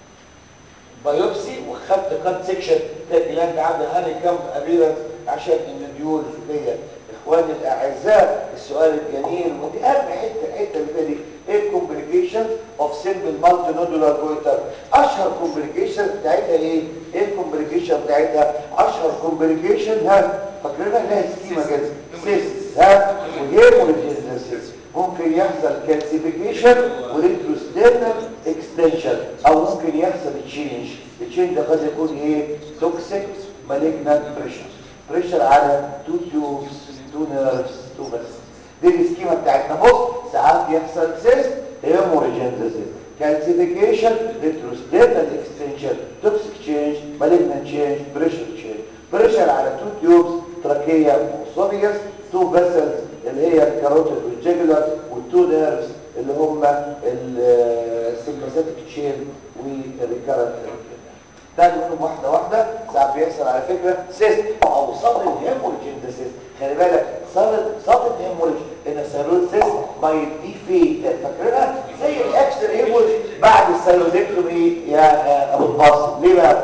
بايوبسي وخدت كات سيكشن تلاقي الجلاند عنده هاني كام ابيرنس عشان النديول دي اخواني الاعزاء السؤال الجميل ودي اهم حته الحته اللي بالي ايه الكومبليكيشن اوف سيمبل مالتي نودولار جويتر اشهر كومبليكيشن بتاعتها ايه ايه الكومبليكيشن بتاعتها اشهر كومبليكيشن ها فاكرينها لها سكيما كده سيس ها وهيموريجينيسيس ممكن يحصل كالسيفيكيشن وريتروستيرنال اكستنشن او ممكن يحصل تشينج التشينج ده قد يكون ايه توكسيك مالجنانت بريشر بريشر على تو تيوبس تو نيرفز تو بس دي السكيما بتاعتنا بص ساعات يحصل سيست هيموريجينيسيس كالسيفيكيشن ريتروستيرنال اكستنشن توكسيك تشينج مالجنانت تشينج بريشر تشينج بريشر على تو تيوبس تراكيه وصوبيوس تو فيسلز اللي هي الكاروتيد والجيجولار والتو نيرفز اللي هم السيمباثيك تشين والريكارنت ده منهم واحده واحده ساعات بيحصل على فكره سيست او صدر الهيموريج ده سيست خلي بالك صدر صدر الهيموريج ان السيرويد سيست باي دي في فاكرينها زي الاكستر هيموريج بعد السيرويدكتومي يا ابو الباص ليه بقى؟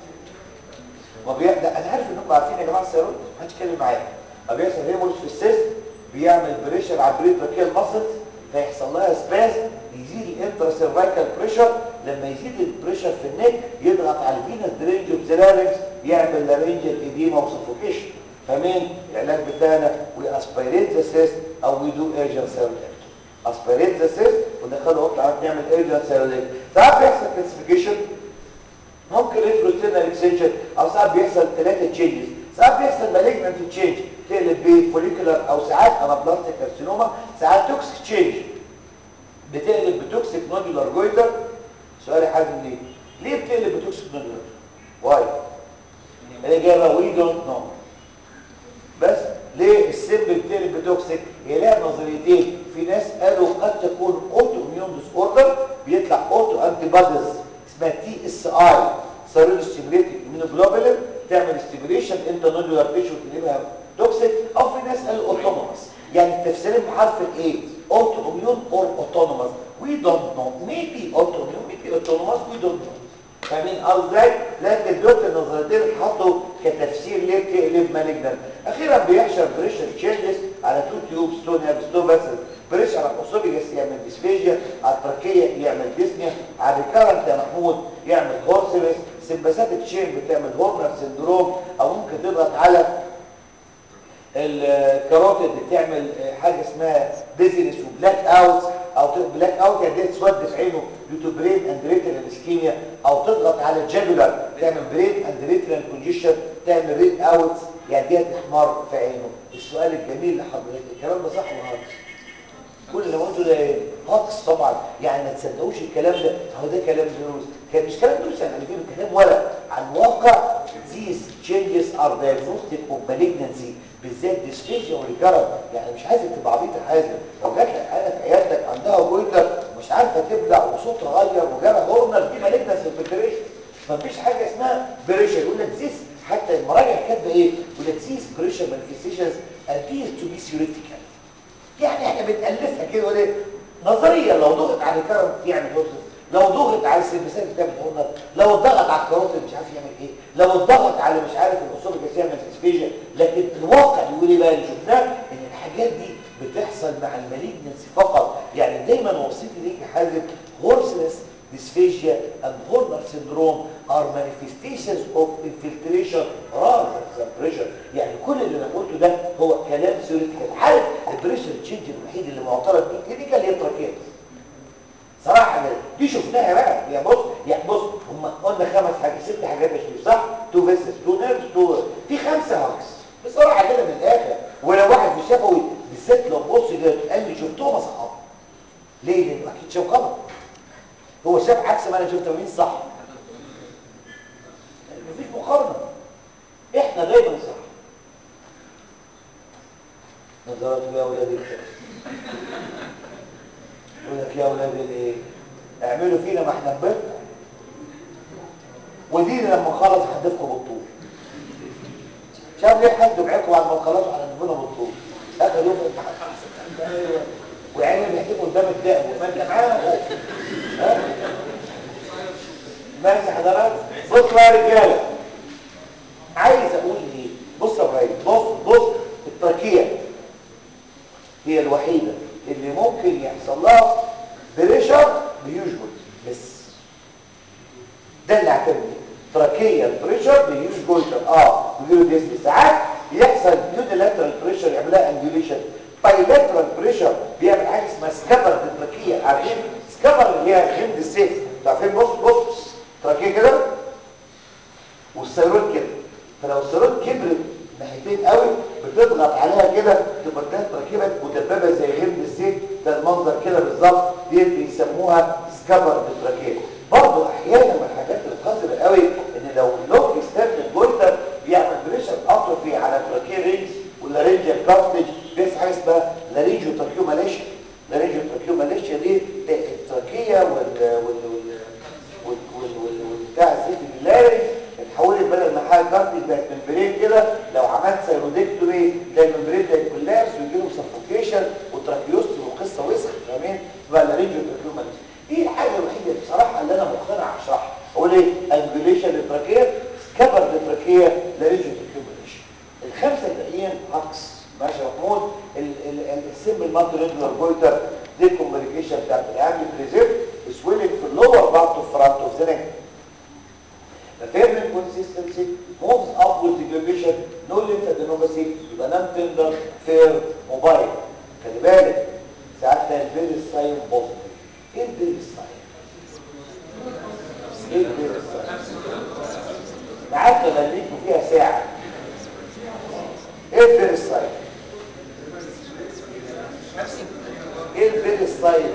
ما بي... ده انا عارف انكم عارفين يا جماعه السيرويد ما حدش يتكلم معايا ما بيحصل هيموريج في السيست بيعمل بريشر على البريتراكيال ماسلز فيحصل لها سباس يزيد الانترا سيرفايكال بريشر لما يزيد البريشر في النك يضغط على الفينس درينج اوف زلاريكس يعمل لارنجال ايديما وسفوكيشن فمين العلاج بتاعنا وي اسبيريت ذا سيست او وي دو ايرجنت سيروليك اسبيريت ذا سيست وندخله اوضه نعمل ايرجنت سيروليك ساعات بيحصل كلاسيفيكيشن ممكن ريتروستيرنال اكسنشن او ساعات بيحصل ثلاثه تشينجز ساعات بيحصل مالجنت تشينج تقلب بفوليكولار او ساعات انابلاستيك كارسينوما ساعات توكسيك تشينج بتقلب بتوكسيك نودولار جويتر سؤال يا حازم ليه ليه بتقلب بتوكسيك نودولار واي الاجابه وي دونت نو بس ليه السم بتقلب بتوكسيك هي لها نظريتين في ناس قالوا قد تكون اوتو اميون ديس اوردر بيطلع اوتو انتي بوديز اسمها تي اس اي ستيرويد ستيميليتنج immunoglobulin تعمل ستيميليشن انت نودولار تيشو تجيبها توكسيك او في ناس قالوا اوتونوموس يعني التفسيرين بحرف الايه اوتو اميون اور اوتونوموس وي دونت نو ميبي اوتو اميون ميبي اوتونوموس وي دونت نو فاهمين ازاي لكن دول النظريتين اتحطوا كتفسير ليه بتقلب مالجنان اخيرا بيحصل بريشر تشينجز على تو تيوبس تو نيرفز تو فاسلز بريشر على الاسوفيجاس يعمل ديسفيجيا على التركيه يعمل ديسنيا على الريكارنت يا محمود يعمل هورسلس سمباثيك تشين بتعمل هورنر سندروم او ممكن تضغط على الكاروتيد بتعمل حاجه اسمها ديزنس وبلاك اوت او بلاك اوت يعني دي تسود في عينه ديو برين اند ريتنال اسكيميا او تضغط على الجاجولار تعمل برين اند ريتنال كونجيشن تعمل ريد اوت يعني دي احمر في عينه السؤال الجميل لحضرتك الكلام ده صح ولا غلط كل اللي قلته ده ايه هاكس طبعا يعني ما تصدقوش الكلام ده هو ده كلام دروس كان مش كلام دروس يعني بيجيب كلام ولا عن واقع these changes are diagnostic of malignancy بالذات ديسفيجيا وريكارنت يعني مش عايزك تبقى عبيط حازم لو جات لك حاله في عيادتك عندها جويتر ومش عارفه تبلع وصوتها غير وجالها هورنر دي مالجنس الفلتريشن مفيش حاجه اسمها بريشر يقول لك زيس حتى المراجع كاتبه ايه يقول لك زيس بريشر مانيفستيشنز appear to be theoretical يعني احنا بنألفها كده ولا نظريا لو ضغط على الكرم يعمل هورسز لو ضغط على السيرفيسات بتعمل هورنر لو اتضغط على الكاروتيد مش عارف يعمل ايه لو اتضغط على مش عارف الاسوفيجاس يعمل اسفيجيا لكن الواقع بيقول ايه بقى اللي شفناه ان الحاجات دي بتحصل مع المالجنسي فقط يعني دايما وصيتي ليك يا حازم هورسنس dysphagia and Horner syndrome are manifestations of infiltration rather than pressure يعني كل اللي انا قلته ده هو كلام ثيوريتيكال عارف البريشر تشينج الوحيد اللي معترض بيه كلينيكال هي التراكيات صراحه كده دي شفناها بقى يا بص يعني بص هم قلنا خمس حاجات ست حاجات يا شريف صح تو فيسس تو نيرفز تو في خمسه هاكس بصراحه كده من الاخر ولو واحد في الشفوي بالذات لو بص كده قال لي شفتهم اصحاب ليه لانه اكيد شاف غلط هو شاف عكس ما انا شفت مين صح مفيش مقارنه احنا دايما صح نظرات يا اولاد الكلام يقول لك يا اولاد الايه اعملوا فينا ما احنا بيت ودينا لما نخلص هحدفكم بالطول شاف ليه حد معاكم بعد ما نخلصوا هنحدفونا بالطول اخر يوم الامتحان وعيني بيحتفوا قدام الدقن ما انت معانا اهو ها ماشي حضرتك بصوا يا رجاله عايز اقول ايه بص يا ابراهيم بص بص التركيه هي الوحيده اللي ممكن يحصل لها بريشر بيوجبل بس ده اللي اعتبره تركيه البريشر بيوج جولتر اه بيجيله ديسك ساعات بيحصل يوديلاترال بريشر يعملها انجوليشن بايلاترال بريشر بيعمل حاجه اسمها سكابر بالتركيه عارفين سكابر اللي هي غمد السيف عارفين بص بص تركيه كده والسيرون كده فلو السيرون كبرت ناحيتين قوي بتضغط عليها كده تبقى ده تركيبه مدببه زي غمد الزيت ده المنظر كده بالظبط دي بيسموها سكابر بالتركيه برضه احيانا من الحاجات القذره قوي ان لو لونج ستيرن جويتر بيعمل بريشر اتروفي على تركيه رينج واللارنجيال كارتج بيحصل حاجه اسمها لارنجيو تراكيوماليشيا لارنجيو تراكيوماليشيا دي التركيه وال وال وال وال وال والبتاع الزيت اللارنج اتحولت بدل ما حاجه كارتج بقت ممبرين كده لو عملت سيرودكتومي تلاقي الممبرين ده كولابس ويجي له سفوكيشن وتراكيوستي وقصه وسخ فاهمين تبقى لارنجيو تراكيوماليشيا دي الحاجه الوحيده بصراحه اللي انا مقتنع اشرحها اقول ايه انجوليشن للتراكيه سكابر للتراكيه لارنجيو تراكيوماليشيا الخمسه الباقيين عكس ماشي يا محمود السم المالتيريجولار جويتر دي الكومبليكيشن بتاعت العامل بريزيرف سويلنج في اللور بارت اوف فرونت اوف ذا نيك The favorite consistency moves up with degradation, no lymphadenopathy, يبقى نام تندر فير موبايل خلي بالك ساعات البيل الصايم بوزيتيف ايه البيل الصايم؟ ايه البيل الصايم؟ معاك تغليكوا فيها ساعة ايه البيل الصايم؟ ايه البيل الصايم؟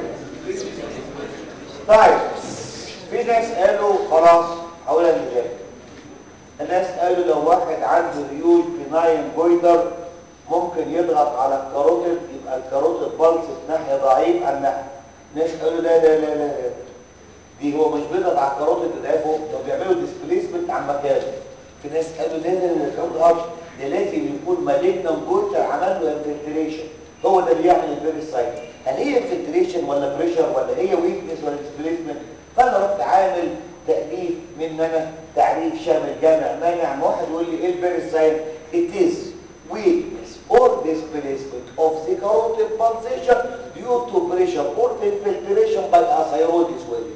طيب في ناس قالوا خلاص هقولها اللي جاي الناس قالوا لو واحد عنده هيوج بناين بويدر ممكن يضغط على الكاروتيد يبقى الكاروتيد بالس في ناحيه ضعيف عن ناحيه ناس قالوا لا لا لا لا, لا. دي هو مش بيضغط على الكاروتيد ده فوق ده بيعملوا ديسبليسمنت عن مكانه في ناس قالوا لا لا لا الكلام ده غلط ده لازم يكون مالجنا جوتر عمل له انفلتريشن هو ده اللي يعمل البيريسايت هل هي انفلتريشن ولا بريشر ولا هي ويكنس ولا ديسبليسمنت فانا رحت عامل تأليف من انا تعريف شامل جامع مانع ما واحد يقول لي ايه البيريسايت it is weakness or displacement of the carotid pulsation due to pressure or infiltration by a thyroid swelling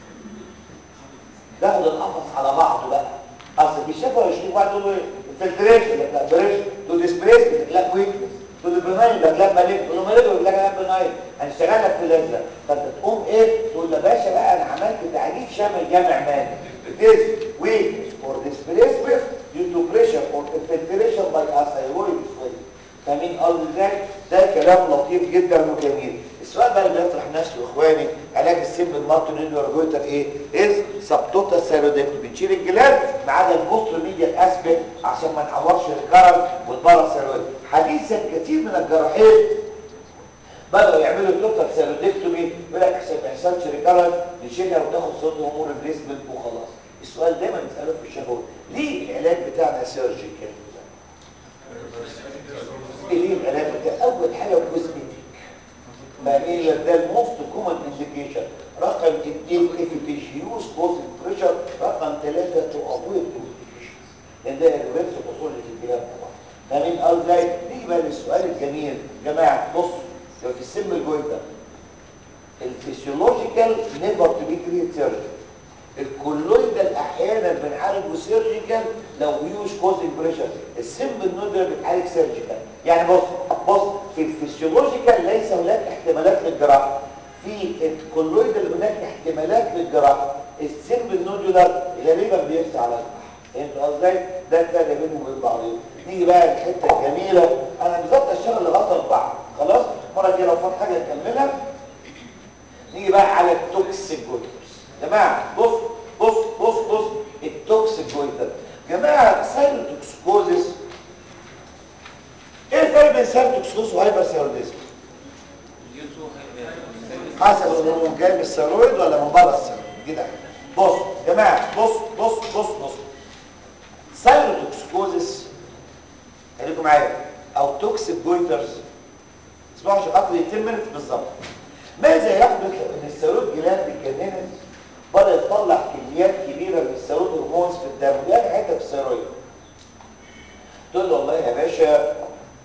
دخل القفص على بعضه بقى اصل بيشوفوا 20 واحد يقول له انفلتريشن لا بريشر تو ديسبليسمنت لا ويكنس تو بناين لا لا مالك تقول له مالك يقول لك لا بناين هنشتغل لك في الازرق فانت تقوم ايه تقول له باشا بقى انا عملت تعريف شامل جامع مالي This weakness or displacement due to pressure or infiltration by a thyroid swelling فاهمين قصدي ازاي؟ ده كلام لطيف جدا وجميل السؤال بقى اللي بيطرح نفسه واخواني علاج السم المالتو نيدور جويتر ايه؟ از سبتوتا ثيرودكت بتشيل الجلاد ما عدا البوستر ميديال اسبكت عشان ما نعورش الكرم والبارا ثيرويد حديثا كثير من الجراحين بدأوا يعملوا توتال ثيرودكتومي يقول لك عشان ما يحصلش ريكارنت نشيلها وتاخد صوت امور البليسمنت وخلاص السؤال دايما بنساله في الشفوي ليه العلاج بتاعنا سيرجيكال؟ ليه العلاج بتاع اول حاجه كوزميتيك فايه ده الموست كومن انديكيشن رقم 2 افيتيشيوز كوز بريشر رقم 3 تو افويد كومبليكيشنز لان ده الريفرس الاصول اللي في الكلام طبعا فاهمين ازاي نيجي بقى للسؤال الجميل جماعه بصوا لو في السم الجويتا الفسيولوجيكال نيفر تو بي تريت سيرجري الكولويدال احيانا بنعالجه سيرجيكال لو هيوش كوزنج بريشر السمبل نودر بتعالج سيرجيكال يعني بص بص في الفسيولوجيكال ليس هناك احتمالات للجراحه في الكولويدال هناك احتمالات للجراحه السمبل نودولار غالبا بيرسى على الجراحه فهمت ازاي ده الفرق بينهم وبين بعضهم نيجي بقى الحته الجميله انا بالظبط اشتغل لغايه اربعه خلاص مره كده لو فات حاجه نكملها نيجي بقى على التوكسيك جويترز جماعه بص بص بص بص التوكسيك جويتر جماعه سايروتوكسيكوزيس ايه الفرق بين سايروتوكسيكوز وهايبر ثايرويدزم حسب الهرمون جاي من الثيرويد ولا من بره الثيرويد كده بص جماعه بص بص بص بص سايروتوكسيكوزيس خليكم معايا او توكسيك جويترز اسمعوا عشان خاطر 10 مينت بالظبط ماذا يحدث لو ان الثيرويد جلاند اتجننت بدأ يطلع كميات كبيرة من الثيرويد هرمونز في الدم ودي أهم حته في الثيرويد تقول له والله يا باشا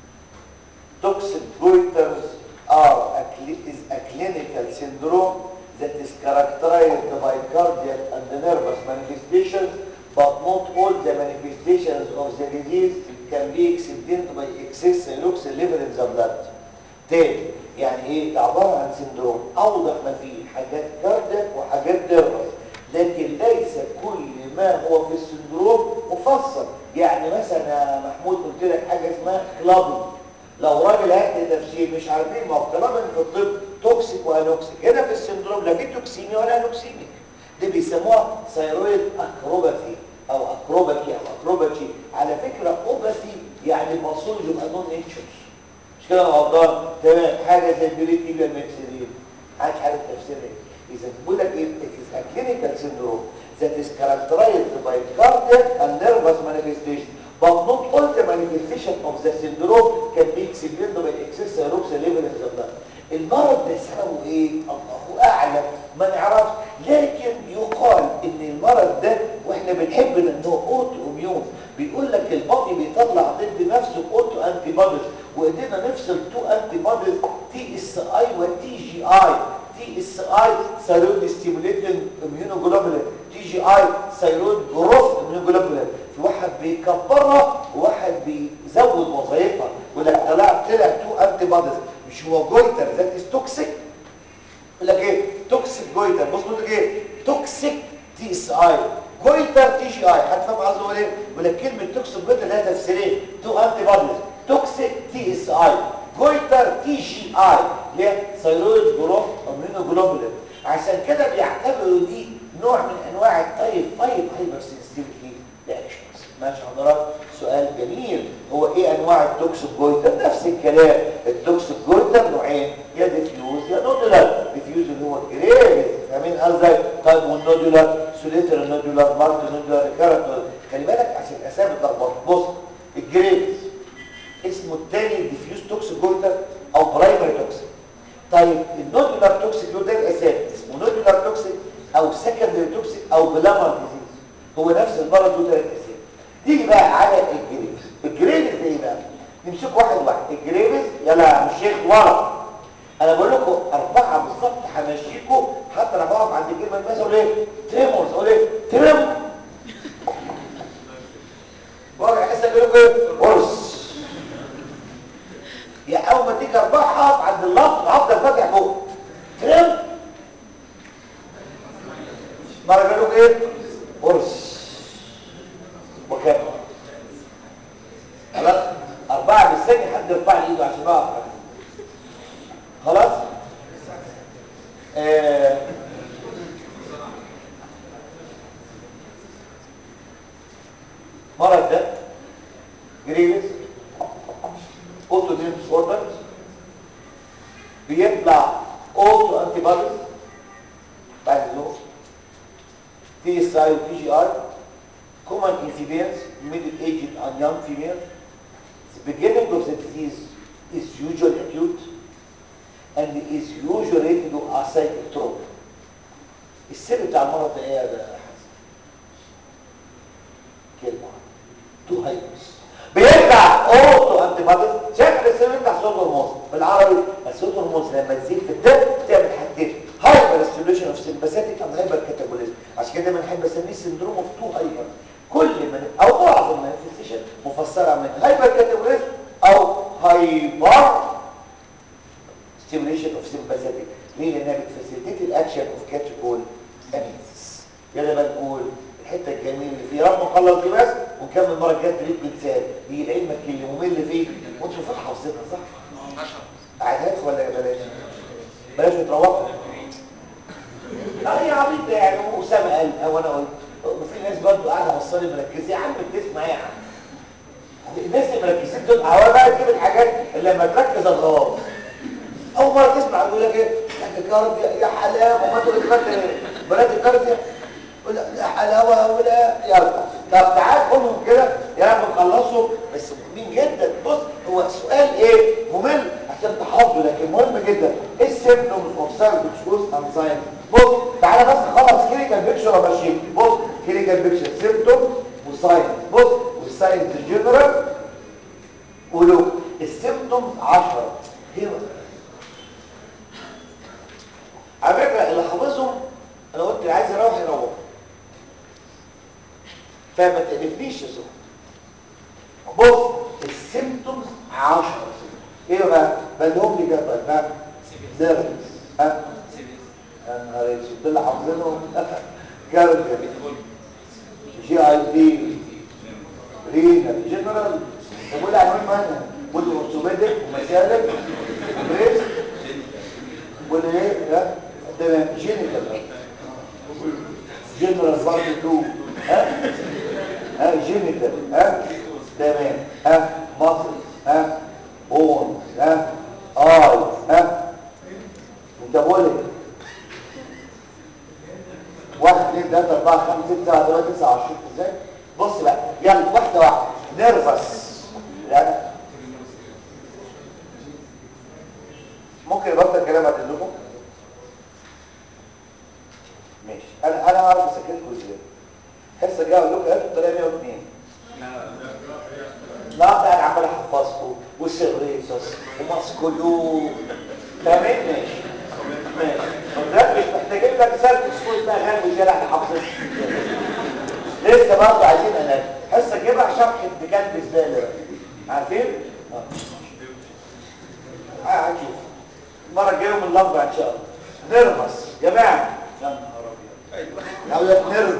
toxic goiters are a, is a clinical syndrome that is characterized by cardiac and nervous manifestations but not all the manifestations of the disease can be explained by excess oxygen level in the blood تاني يعني ايه ده عباره عن سندروم اوضح ما فيه حاجات كاردياك وحاجات نيرفس لكن ليس كل ما هو في السندروم مفصل يعني مثلا يا محمود قلت لك حاجه اسمها كلابنج لو راجل هات لي تفسير مش عارفين ما هو كلابنج في الطب توكسيك وانوكسيك هنا في السندروم لا في توكسيميا ولا انوكسيميك دي بيسموها ثيرويد اكروباثي او اكروباكي او اكروباتي على فكره اوباثي يعني المفروض يبقى نون نيتشر مش كده غلطان تمام حاجه زي البريتيبيا الميكسيدين محدش عارف تفسيرها ايه اذا بيقول لك ايه it is a clinical syndrome that is characterized by cardiac and nervous manifestation but not all the manifestation of the syndrome can be explained by excess aerobic level in the blood المرض ده سببه ايه الله اعلم ما نعرفش لكن يقال ان المرض ده واحنا بنحب انه اوتو اميون بيقول لك البادي بيطلع ضد نفسه اوتو انتي بوديز وايدينا نفصل تو انتي بوديز تي اس اي وتي جي اي تي اس اي ثيرويد ستيموليتنج اميونوجلوبولين تي جي اي ثيرويد جروث اميونوجلوبولين في واحد بيكبرها وواحد بيزود وظائفها يقول لك طلع طلع تو انتي بوديز مش هو جويتر ذات از توكسيك يقول لك ايه توكسيك جويتر بص بيقول لك ايه توكسيك تي اس اي جويتر تي جي اي هتفهم قصده يقول ايه يقول لك كلمه توكسيك جويتر لها تفسيرين تو انتي بوديز توكسيك تي اس اي جويتر تي جي اي اللي هي ثيرويد جروث اميونوجلوبولين عشان كده بيعتبروا دي نوع من انواع الطيب طيب هايبر سنسيتيفيتي رياكشنز ماشي حضرتك سؤال جميل هو ايه انواع التوكسيك جويتر نفس الكلام التوكسيك جويتر نوعين يا ديفيوز يا نودولار ديفيوز اللي هو الجريز فاهمين ازاي طيب نودولار سوليتر نودولار مارت نودولار كارت خلي بالك عشان الاسامي تلخبط بص الجريفز اسمه الثاني ديفيوز توكسيك جولدر او برايمري توكسيك طيب النودولار توكسيك ده الاسامي اسمه نودولار توكسيك او سكندري توكسيك او بلامر ديزيز هو نفس المرض له ثلاث اسامي تيجي بقى على الجريفز الجريفز ايه بقى نمسك واحد واحد الجريفز يلا يا عم الشيخ ورا انا بقول لكم اربعه بالظبط همشيكم حتى لما اقف عند الكلمه الماسه اقول ايه تريمورز اقول ايه تريم واجي احس اقول لكم ايه ورس يا اول ما تيجي اربعه اقف عند اللفظ هفضل فاتح فوق تريم مره قال لكم ايه ورس وكمل خلاص اربعه بالثاني حد يرفع لي ايده عشان اقف خلاص آه. مرض ده جريفز اوتو ديم ديسوردر بيطلع اوتو انتي بوديز بعد النوم تي اس اي وتي جي اي common incidence middle aged and young female the beginning of the disease is usually acute and is usually related to a cyclic trauma السر بتاع المرض ده ايه يا حسن كلمه تو هايبرز بيرجع اوتو انتي بوديز شكل السر بتاع صوت هرمون بالعربي الصوت هرمون لما تزيد في الدم تعمل حاجتين هايبر ستيميوليشن اوف سمباثيك اند هايبر كاتابوليزم عشان كده بنحب اسميه سندروم اوف تو هايبر كل من او معظم المانيفستيشن مفسره من هايبر كاتابوليزم او هايبر stimulation of sympathetic ليه لانها بتفاسيليتيت الاكشن اوف كاتيكول امينز يلا بقى نقول الحته الجميله اللي فيها رغم نخلص دي بس ونكمل المره الجايه بريد بتسال دي لعلمك اللي ممل فيه وانتوا المفروض حافظينها صح؟ قعدات ولا بلاش؟ بلاش تروحوا اه يا عبيط ده يعني اسامه قال او انا قلت وفي ناس برضه قاعده بصالي مركزين يا عم بتسمع ايه يا عم الناس اللي مركزين دول هو بقى تجيب الحاجات اللي لما تركز الغلط اول مره تسمع يقول لك ايه يا كارد يا حلاوه وما تقول لك بنات الكارد يا حلاوه ولا يلا طب تعال قولهم كده يا بنخلصوا بس مهمين جدا بص هو سؤال ايه ممل عشان تحافظه لكن مهم جدا ايه السيمبتومز اوف سيرفكس انزايتي بص تعالى بس نخلص كلينيكال بيكشر وماشي بص كلينيكال بيكشر سيمبتوم وساين بص والساين جنرال ولو السيمبتومز 10 هنا على فكره اللي حافظهم انا قلت اللي عايز يروح يروح فما تقلفنيش يا زلمه بص السيمبتومز 10 ايه بقى بلهم لي جدول بقى نيرفز ها يا نهار اسود اللي حافظينهم كارديو جي اي دي رينال جنرال بقول عنوان مالها بقول اورثوبيديك ومسالك بريست والايه ده تمام جينيتال جنرال برضه 2 ها ها جينيتال ها تمام ها مصر ها بون ها اي ها ميتابوليك واحد اثنين ثلاثة أربعة خمسة ستة سبعة ثمانية تسعة عشرين ازاي؟ بص بقى يلا واحدة واحدة نيرفس يعني ممكن يبطل كلام بعد اذنكم ماشي انا انا هعرف اسكتكم ازاي الحصه الجايه اقول لكم هاتوا الطريقه 102 النهارده انا عمال احفظكم وسيريتس وماسكولو فاهمين ماشي ماشي ده مش محتاجين لك سالك سكوت بقى غير وشارع حافظين لسه برضه عايزين انا حصه كده شرح بكلب زباله بقى عارفين؟ اه هنشوف المره الجايه يوم الاربعاء ان شاء الله نرمس جماعه يا نهار ابيض اقول لك نرم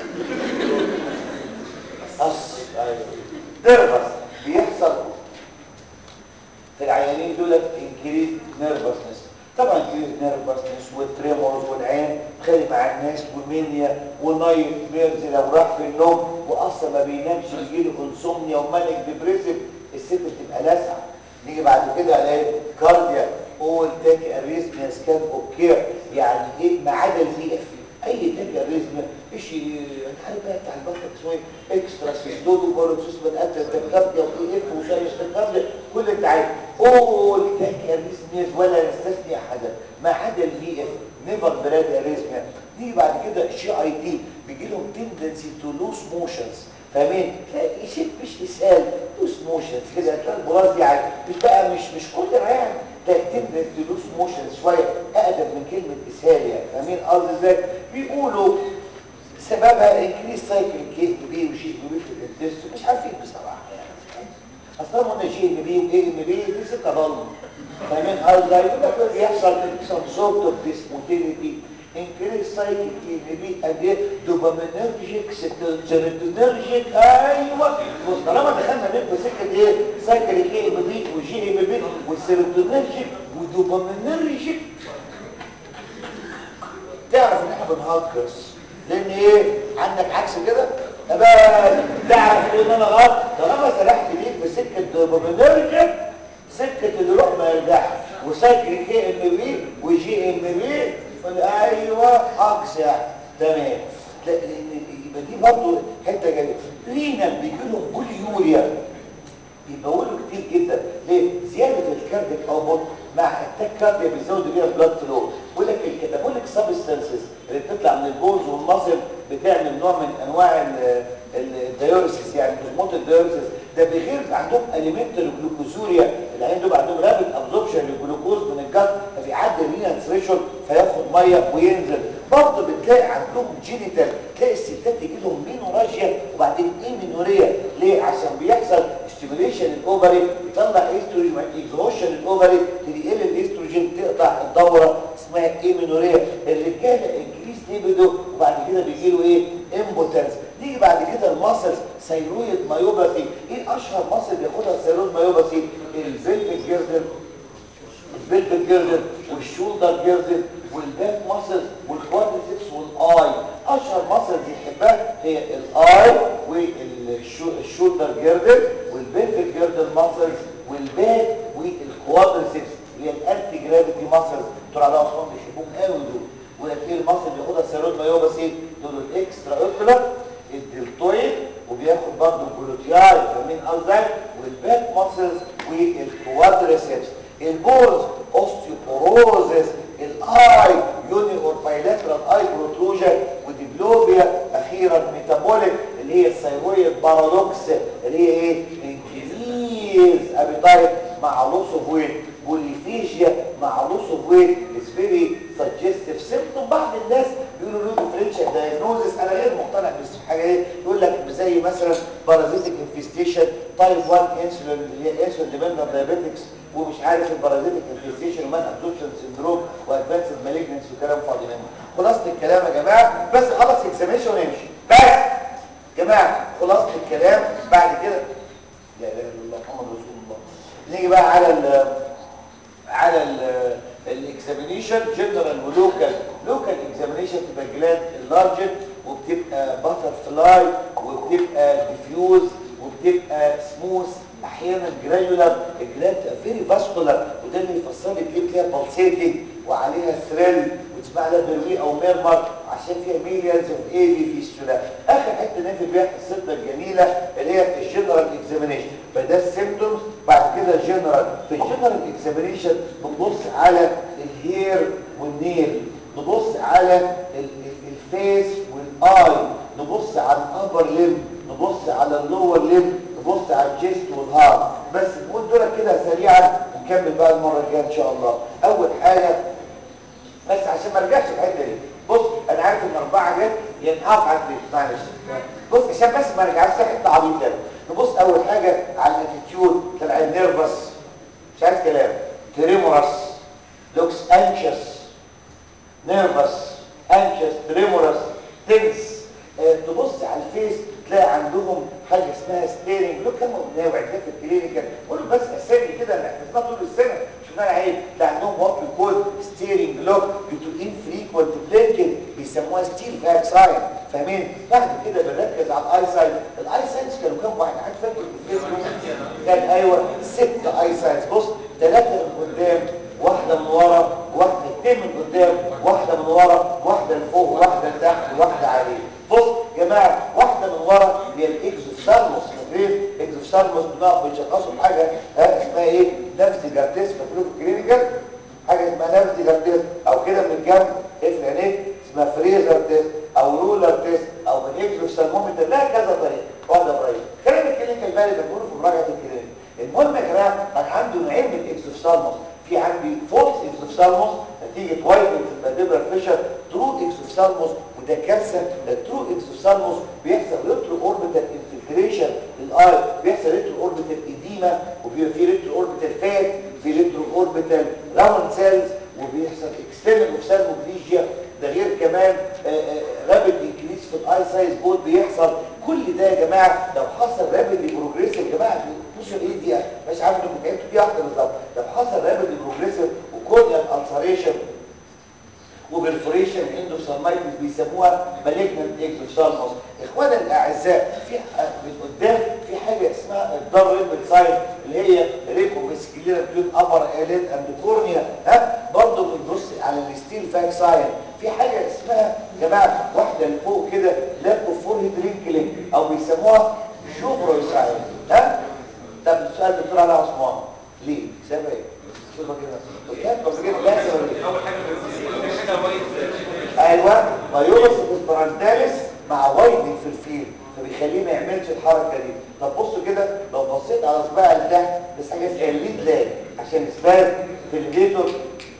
أص ايوه نرفس بيحصل في العيانين دول انكريز نيرفسنس طبعا انكريز نيرفسنس والتريمورز والعين خلي مع الناس والمينيا ونايت ميرز لو راح في النوم واصلا ما بينامش بيجيله انسومنيا ومانك ديبريسيف الست بتبقى لاسعه نيجي بعد كده على ايه كارديا اول تاكي اريزميا سكان اوف كير يعني ايه ما عدا الفي اف اي تاجي اريزميا ايش انت عارف بقى بتاع البطن اسمه ايه اكسترا سيستول وبولوسيس بالاتر تكارديا واي اف وسايس تكارديا كل اللي انت عارفه اول تاجي اريزميا ولا نستثني احدا ما عدا الفي اف نيفر براد اريزميا دي بعد كده الشي اي تي بيجي لهم تندنسي تو لوس موشنز فاهمين تلاقي شيء مش اسهال لوس موشنز كده تلاقي البراز دي عادي مش بقى مش مش كل يعني تلاقي تندنسي لوس موشنز شويه اقدم من كلمه اسهال يعني فاهمين قصدي ازاي بيقولوا سببها انكريس سايكل كيس بي وشي بي في الانتست مش عارفين بصراحه يعني اصلا قلنا جي ام بي واي ام بي دي سكه ضلمه فاهمين قصدي يقول لك بيحصل سم سورت اوف ديسموتيليتي انكريس سايكل كي بي ادي دوبامينرجيك سيروتونيرجيك ايوه بص طالما دخلنا نبقى سكه ايه سايكل كي ام بي وجي ام بي والسيروتونيرجيك ودوبامينرجيك تعرف ان احنا بنهجس لان ايه عندك عكس كده بس تعرف ان انا غلط طالما سرحت ليك بسكه دوبامينرجيك سكه اللي يروح ما يرجعش وسايكل كي ام بي وجي ام بي ايوه عكس يعني تمام لا لان يبقى دي برضه حته جميله لينا بيجي لهم بوليوريا بيبولوا كتير جدا ليه زياده الكارديك اوتبوت مع اتاك كارديا بيزود بيها البلاد فلو بيقول لك الكتابوليك سبستانسز اللي بتطلع من البولز والمصل بتعمل نوع من انواع الديوريسيس يعني اوزموت الديوريسيس ده بغير عندهم اليمنتال جلوكوزوريا العين دول عندهم رابط ابزوربشن للجلوكوز من الجسم فبيعدي الرينال ثريشولد فياخد ميه وينزل برضه بتلاقي عندهم جينيتال تلاقي الستات يجي لهم مينوراجيا وبعدين ايمينوريا ليه عشان بيحصل ستيميوليشن الاوفري يطلع استروجين اكزوشن الاوفري تقل الاستروجين تقطع الدوره اسمها ايمينوريا الرجاله انكريس ليبيدو وبعد كده بيجي له ايه امبوتنس نيجي بعد كده الماسلز ثيرويد مايوباثي ايه اشهر ماسل بياخدها الثيرويد مايوباثي الفيلفيك جيردل الفيلفيك جيردل والشولدر جيردل والباك ماسل والكوادريسبس والاي اشهر ماسل يحبها هي الاي والشولدر جيردل والبلفيك جيردل ماسلز والباك والكوادريسبس اللي هي الانتي جرافيتي ماسلز دول على اصلا بيحبوهم قوي دول ولكن الماسل بياخدها الثيرويد مايوباثي دول الاكسترا اوكولار الدلتويد وبياخد برضه الجلوتياي فاهمين قصدي والباك ماسلز والكوادريسبس البولز اوستيوبوروزس الاي يوني اور بايلاترال اي بروتروجن وديبلوبيا اخيرا ميتابوليك اللي هي الثيرويد بارادوكس اللي هي ايه انكريز ابيتايت مع لوس اوف ويت بوليفيجيا مع لوس اوف ويت از فيري سجستيف سيمبتوم بعض الناس بيقولوا له ديفرنشال دايجنوزس انا غير مقتنع بالحاجه دي يقول لك زي مثلا بارازيتيك انفستيشن تايب 1 انسولين اللي هي انسولين ديبندنت دايابيتكس ومش عارف البارازيتيك انفستيشن ومان ابزوربشن سندروم وادفانسد مالجنس وكلام فاضي منه خلاصه الكلام يا جماعه بس خلاص اكزاميشن ونمشي بس يا جماعه خلاصه الكلام بعد كده لا اله الا الله محمد رسول الله نيجي بقى على ال على الاكزامينيشن جنرال ولوكال لوكال اكزامينيشن تبقى جلاند اللارجت وبتبقى باتر فلاي وبتبقى ديفيوز وبتبقى سموث احيانا جرانيولار الجلاند فيري فاسكولار وده اللي يفسر لك ليه تلاقيها بالسيتنج وعليها ثريل وتسمع لها بروي او ميرمر عشان فيها ميليونز اوف اي في فيستولا اخر حته نافي بيها قصتنا الجميله اللي هي الجنرال اكزامينيشن فده السيمبتومز بعد كده الجنرال في الجنرال اكزامينيشن بنبص على الهير والنيل نبص على الفيس والاي نبص على الابر ليم نبص على اللور ليم نبص على الجيست والهارت بس نقول دول كده سريعا ونكمل بقى المره الجايه ان شاء الله اول حاجه بس عشان ما ارجعش الحته دي بص انا عارف ان اربعه جت ينقاط على البيت معلش بص عشان بس ما ارجعش حته عبيط يعني نبص اول حاجه على الاتيتيود تبع النيرفس مش عايز كلام تريمورس لوكس انشس نيرفس انشس تريمورس تنس آه تبص على الفيس تلاقي عندهم حاجه اسمها ستيرنج لو كانوا قلناها وعدناها في الكلينيكال قولوا بس اسامي كده اللي حفظناها طول السنه شفناها عيب تلاقي عندهم وات كول ستيرنج لوك تو انفريكوينت بلينكينج بيسموها ستيل فاك ساين فاهمين بعد كده بنركز على الاي ساين الاي ساينز كانوا كام واحد حد فاكر الفيسبوك كان ايوه ست اي ساينز بص ثلاثه من قدام واحده من ورا واحده اثنين من قدام واحده من ورا واحده لفوق واحده اكزوفثالموس فاكرين اكزوفثالموس بنقعد بنشخصه بحاجه ها اسمها ايه نفس جارتيس فاكرين في الكلينيكال حاجه اسمها نفس جارتيس او كده من الجنب اقفل عينيك اسمها فريزر تيست او رولر تيست او من اكزوفثالمومتر لا كذا طريقه واحده برايم كلام الكلينيكال بقى اللي بنقوله في مراجعه الكلينيك المهم يا جماعه كان عنده نوعين من الاكزوفثالموس في عندي فولس اكزوفثالموس نتيجه وايدنج في الماديبرال فيشر ترو اكزوفثالموس وده كارثه الترو اكزوفثالموس بيحصل ريترو اوربيتال انفلتريشن للاي بيحصل ريترو اوربيتال ايديما وبيبقى في ريترو اوربيتال فات في ريترو اوربيتال راوند سيلز وبيحصل اكسترنال اوفثالموبليجيا ده غير كمان رابيد انكريس في الاي سايز بول بيحصل كل ده يا جماعه لو حصل رابيد بروجريسيف يا جماعه بصوا ايه دي مش عارف انكم تعبتوا دي واحده بالظبط لو حصل رابيد بروجريسيف وكورنيال السريشن وبرفوريشن اندوسالمايتس بيسموها مالجنت اكزوسالموس اخوانا الاعزاء في من قدام في حاجه اسمها الدار ريمبل ساين اللي هي ريكو فيسكيلير بين ابر ايليد اند كورنيا ها برضه بنبص على الستيل فاك ساين في حاجه اسمها يا جماعه واحده لفوق كده لابو فور رينكلينج او بيسموها جوبرو ساين ها طب السؤال دكتور علي عثمان ليه سبب ايه شوفوا كده قلت لك كده لازم اول حاجه اول حاجه وايد ايوه مايوبس البرانتاليس مع وايدنج في الفيل فبيخليه ما يعملش الحركه دي طب بصوا كده لو بصيت على صباع لتحت بس حاجه اسمها الليد لاج عشان اثبات في الفيتور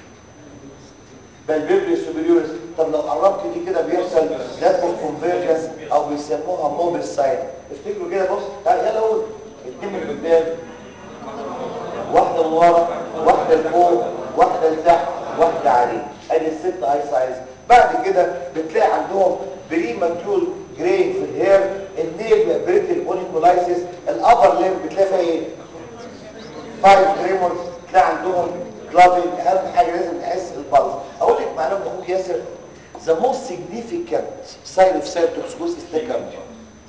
بالبيبلي سوبريورس طب لو قربت دي كده بيحصل لاتو كونفرجنس او بيسموها موبل ساين افتكروا كده بص تعال يلا قول اتنين من قدام واحده من ورا واحده لفوق واحده لتحت واحده عليه ادي الست اي سايز بعد كده بتلاقي عندهم بريماتول جرين في الهير النيل بريتل اونيكولايسيس الابر ليم بتلاقي فيها ايه فايف تريمورز تلاقي عندهم كلابين اهم حاجه لازم تحس البلس اقول لك معلومه اخوك ياسر the most significant sign of cytotoxicity is tachycardia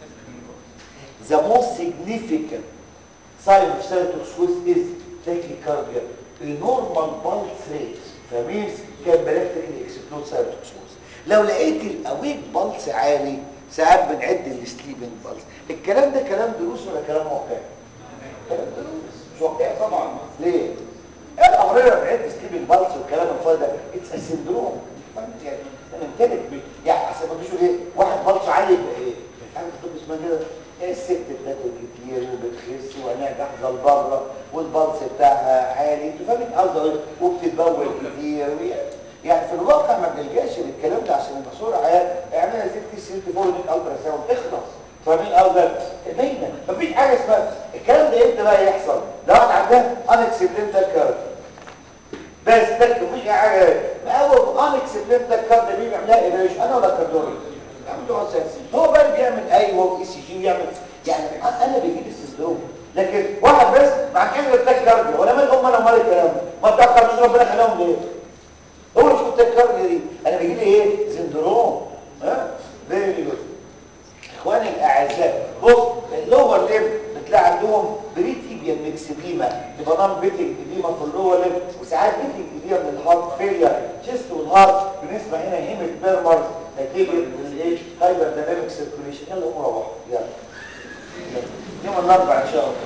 the most significant sign of cytotoxicity is tachycardia a normal pulse rate فمينز كان براكتيكلي اكسبلود cytotoxicity لو لقيت الاويك بلس عالي ساعات بنعد السليبنج بلس الكلام ده كلام دروس ولا كلام واقعي كلام دروس مش واقعي طبعا ليه ايه الامريه بنعد سليبنج بلس والكلام الفاضي ده اتس سندروم فهمت يعني نمتلك بيه يعني احسن ما تشوف ايه واحد بلس عالي يبقى ايه حاجه في الطب اسمها كده ايه الست بتاكل كتير وبتخس وعينيها جاحظه لبره والبلس بتاعها عالي انت فاهم قصدي ايه وبتتبول كتير يعني في الواقع ما بنلجاش للكلام ده عشان يبقى صوره عيال اعملها ست ست فوق ديك الترا ساوند اخلص فاهمين قصدي باينه مفيش حاجه اسمها الكلام ده امتى بقى يحصل لو واحد عندها انكسبلنتال كارد بس ده مفيش اي حاجه اول انكسبلنتال كارد مين بيعملها ايريش انا ولا كارديولوجي يعملوا اساسي هو بقى اللي بيعمل ايوه اي سي جي ويعمل يعني انا بيجي لي السندروم لكن واحد بس مع كامل التاك كارديو ولا مال هم انا ومال الكلام ده ما تاخرش ربنا خلاهم ليه هو شو التاك دي انا بيجي لي ايه سندروم ها فيري جود اخواني الاعزاء بص اللور ليب بتلاقي عندهم بريتيبيان ميكسبيما لبنان بيتنج اديما في اللور ليب وساعات بيتنج اديما من الهارت فيلير تشيست والهارت بنسمع هنا هيمت بيرمرز نتيجه الايه هايبر دايناميك سيركوليشن يلا قوم روح يلا يلا. يوم الاربعاء ان شاء الله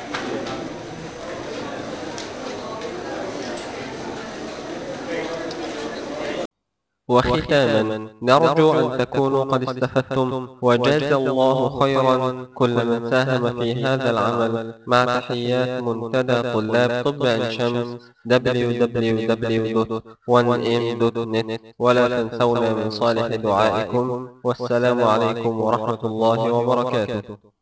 وختاما نرجو أن تكونوا قد استفدتم وجاز الله خيرا كل من ساهم في هذا العمل مع تحيات منتدى طلاب طب عين شمس www.1m.net ولا تنسونا من صالح دعائكم والسلام عليكم ورحمة الله وبركاته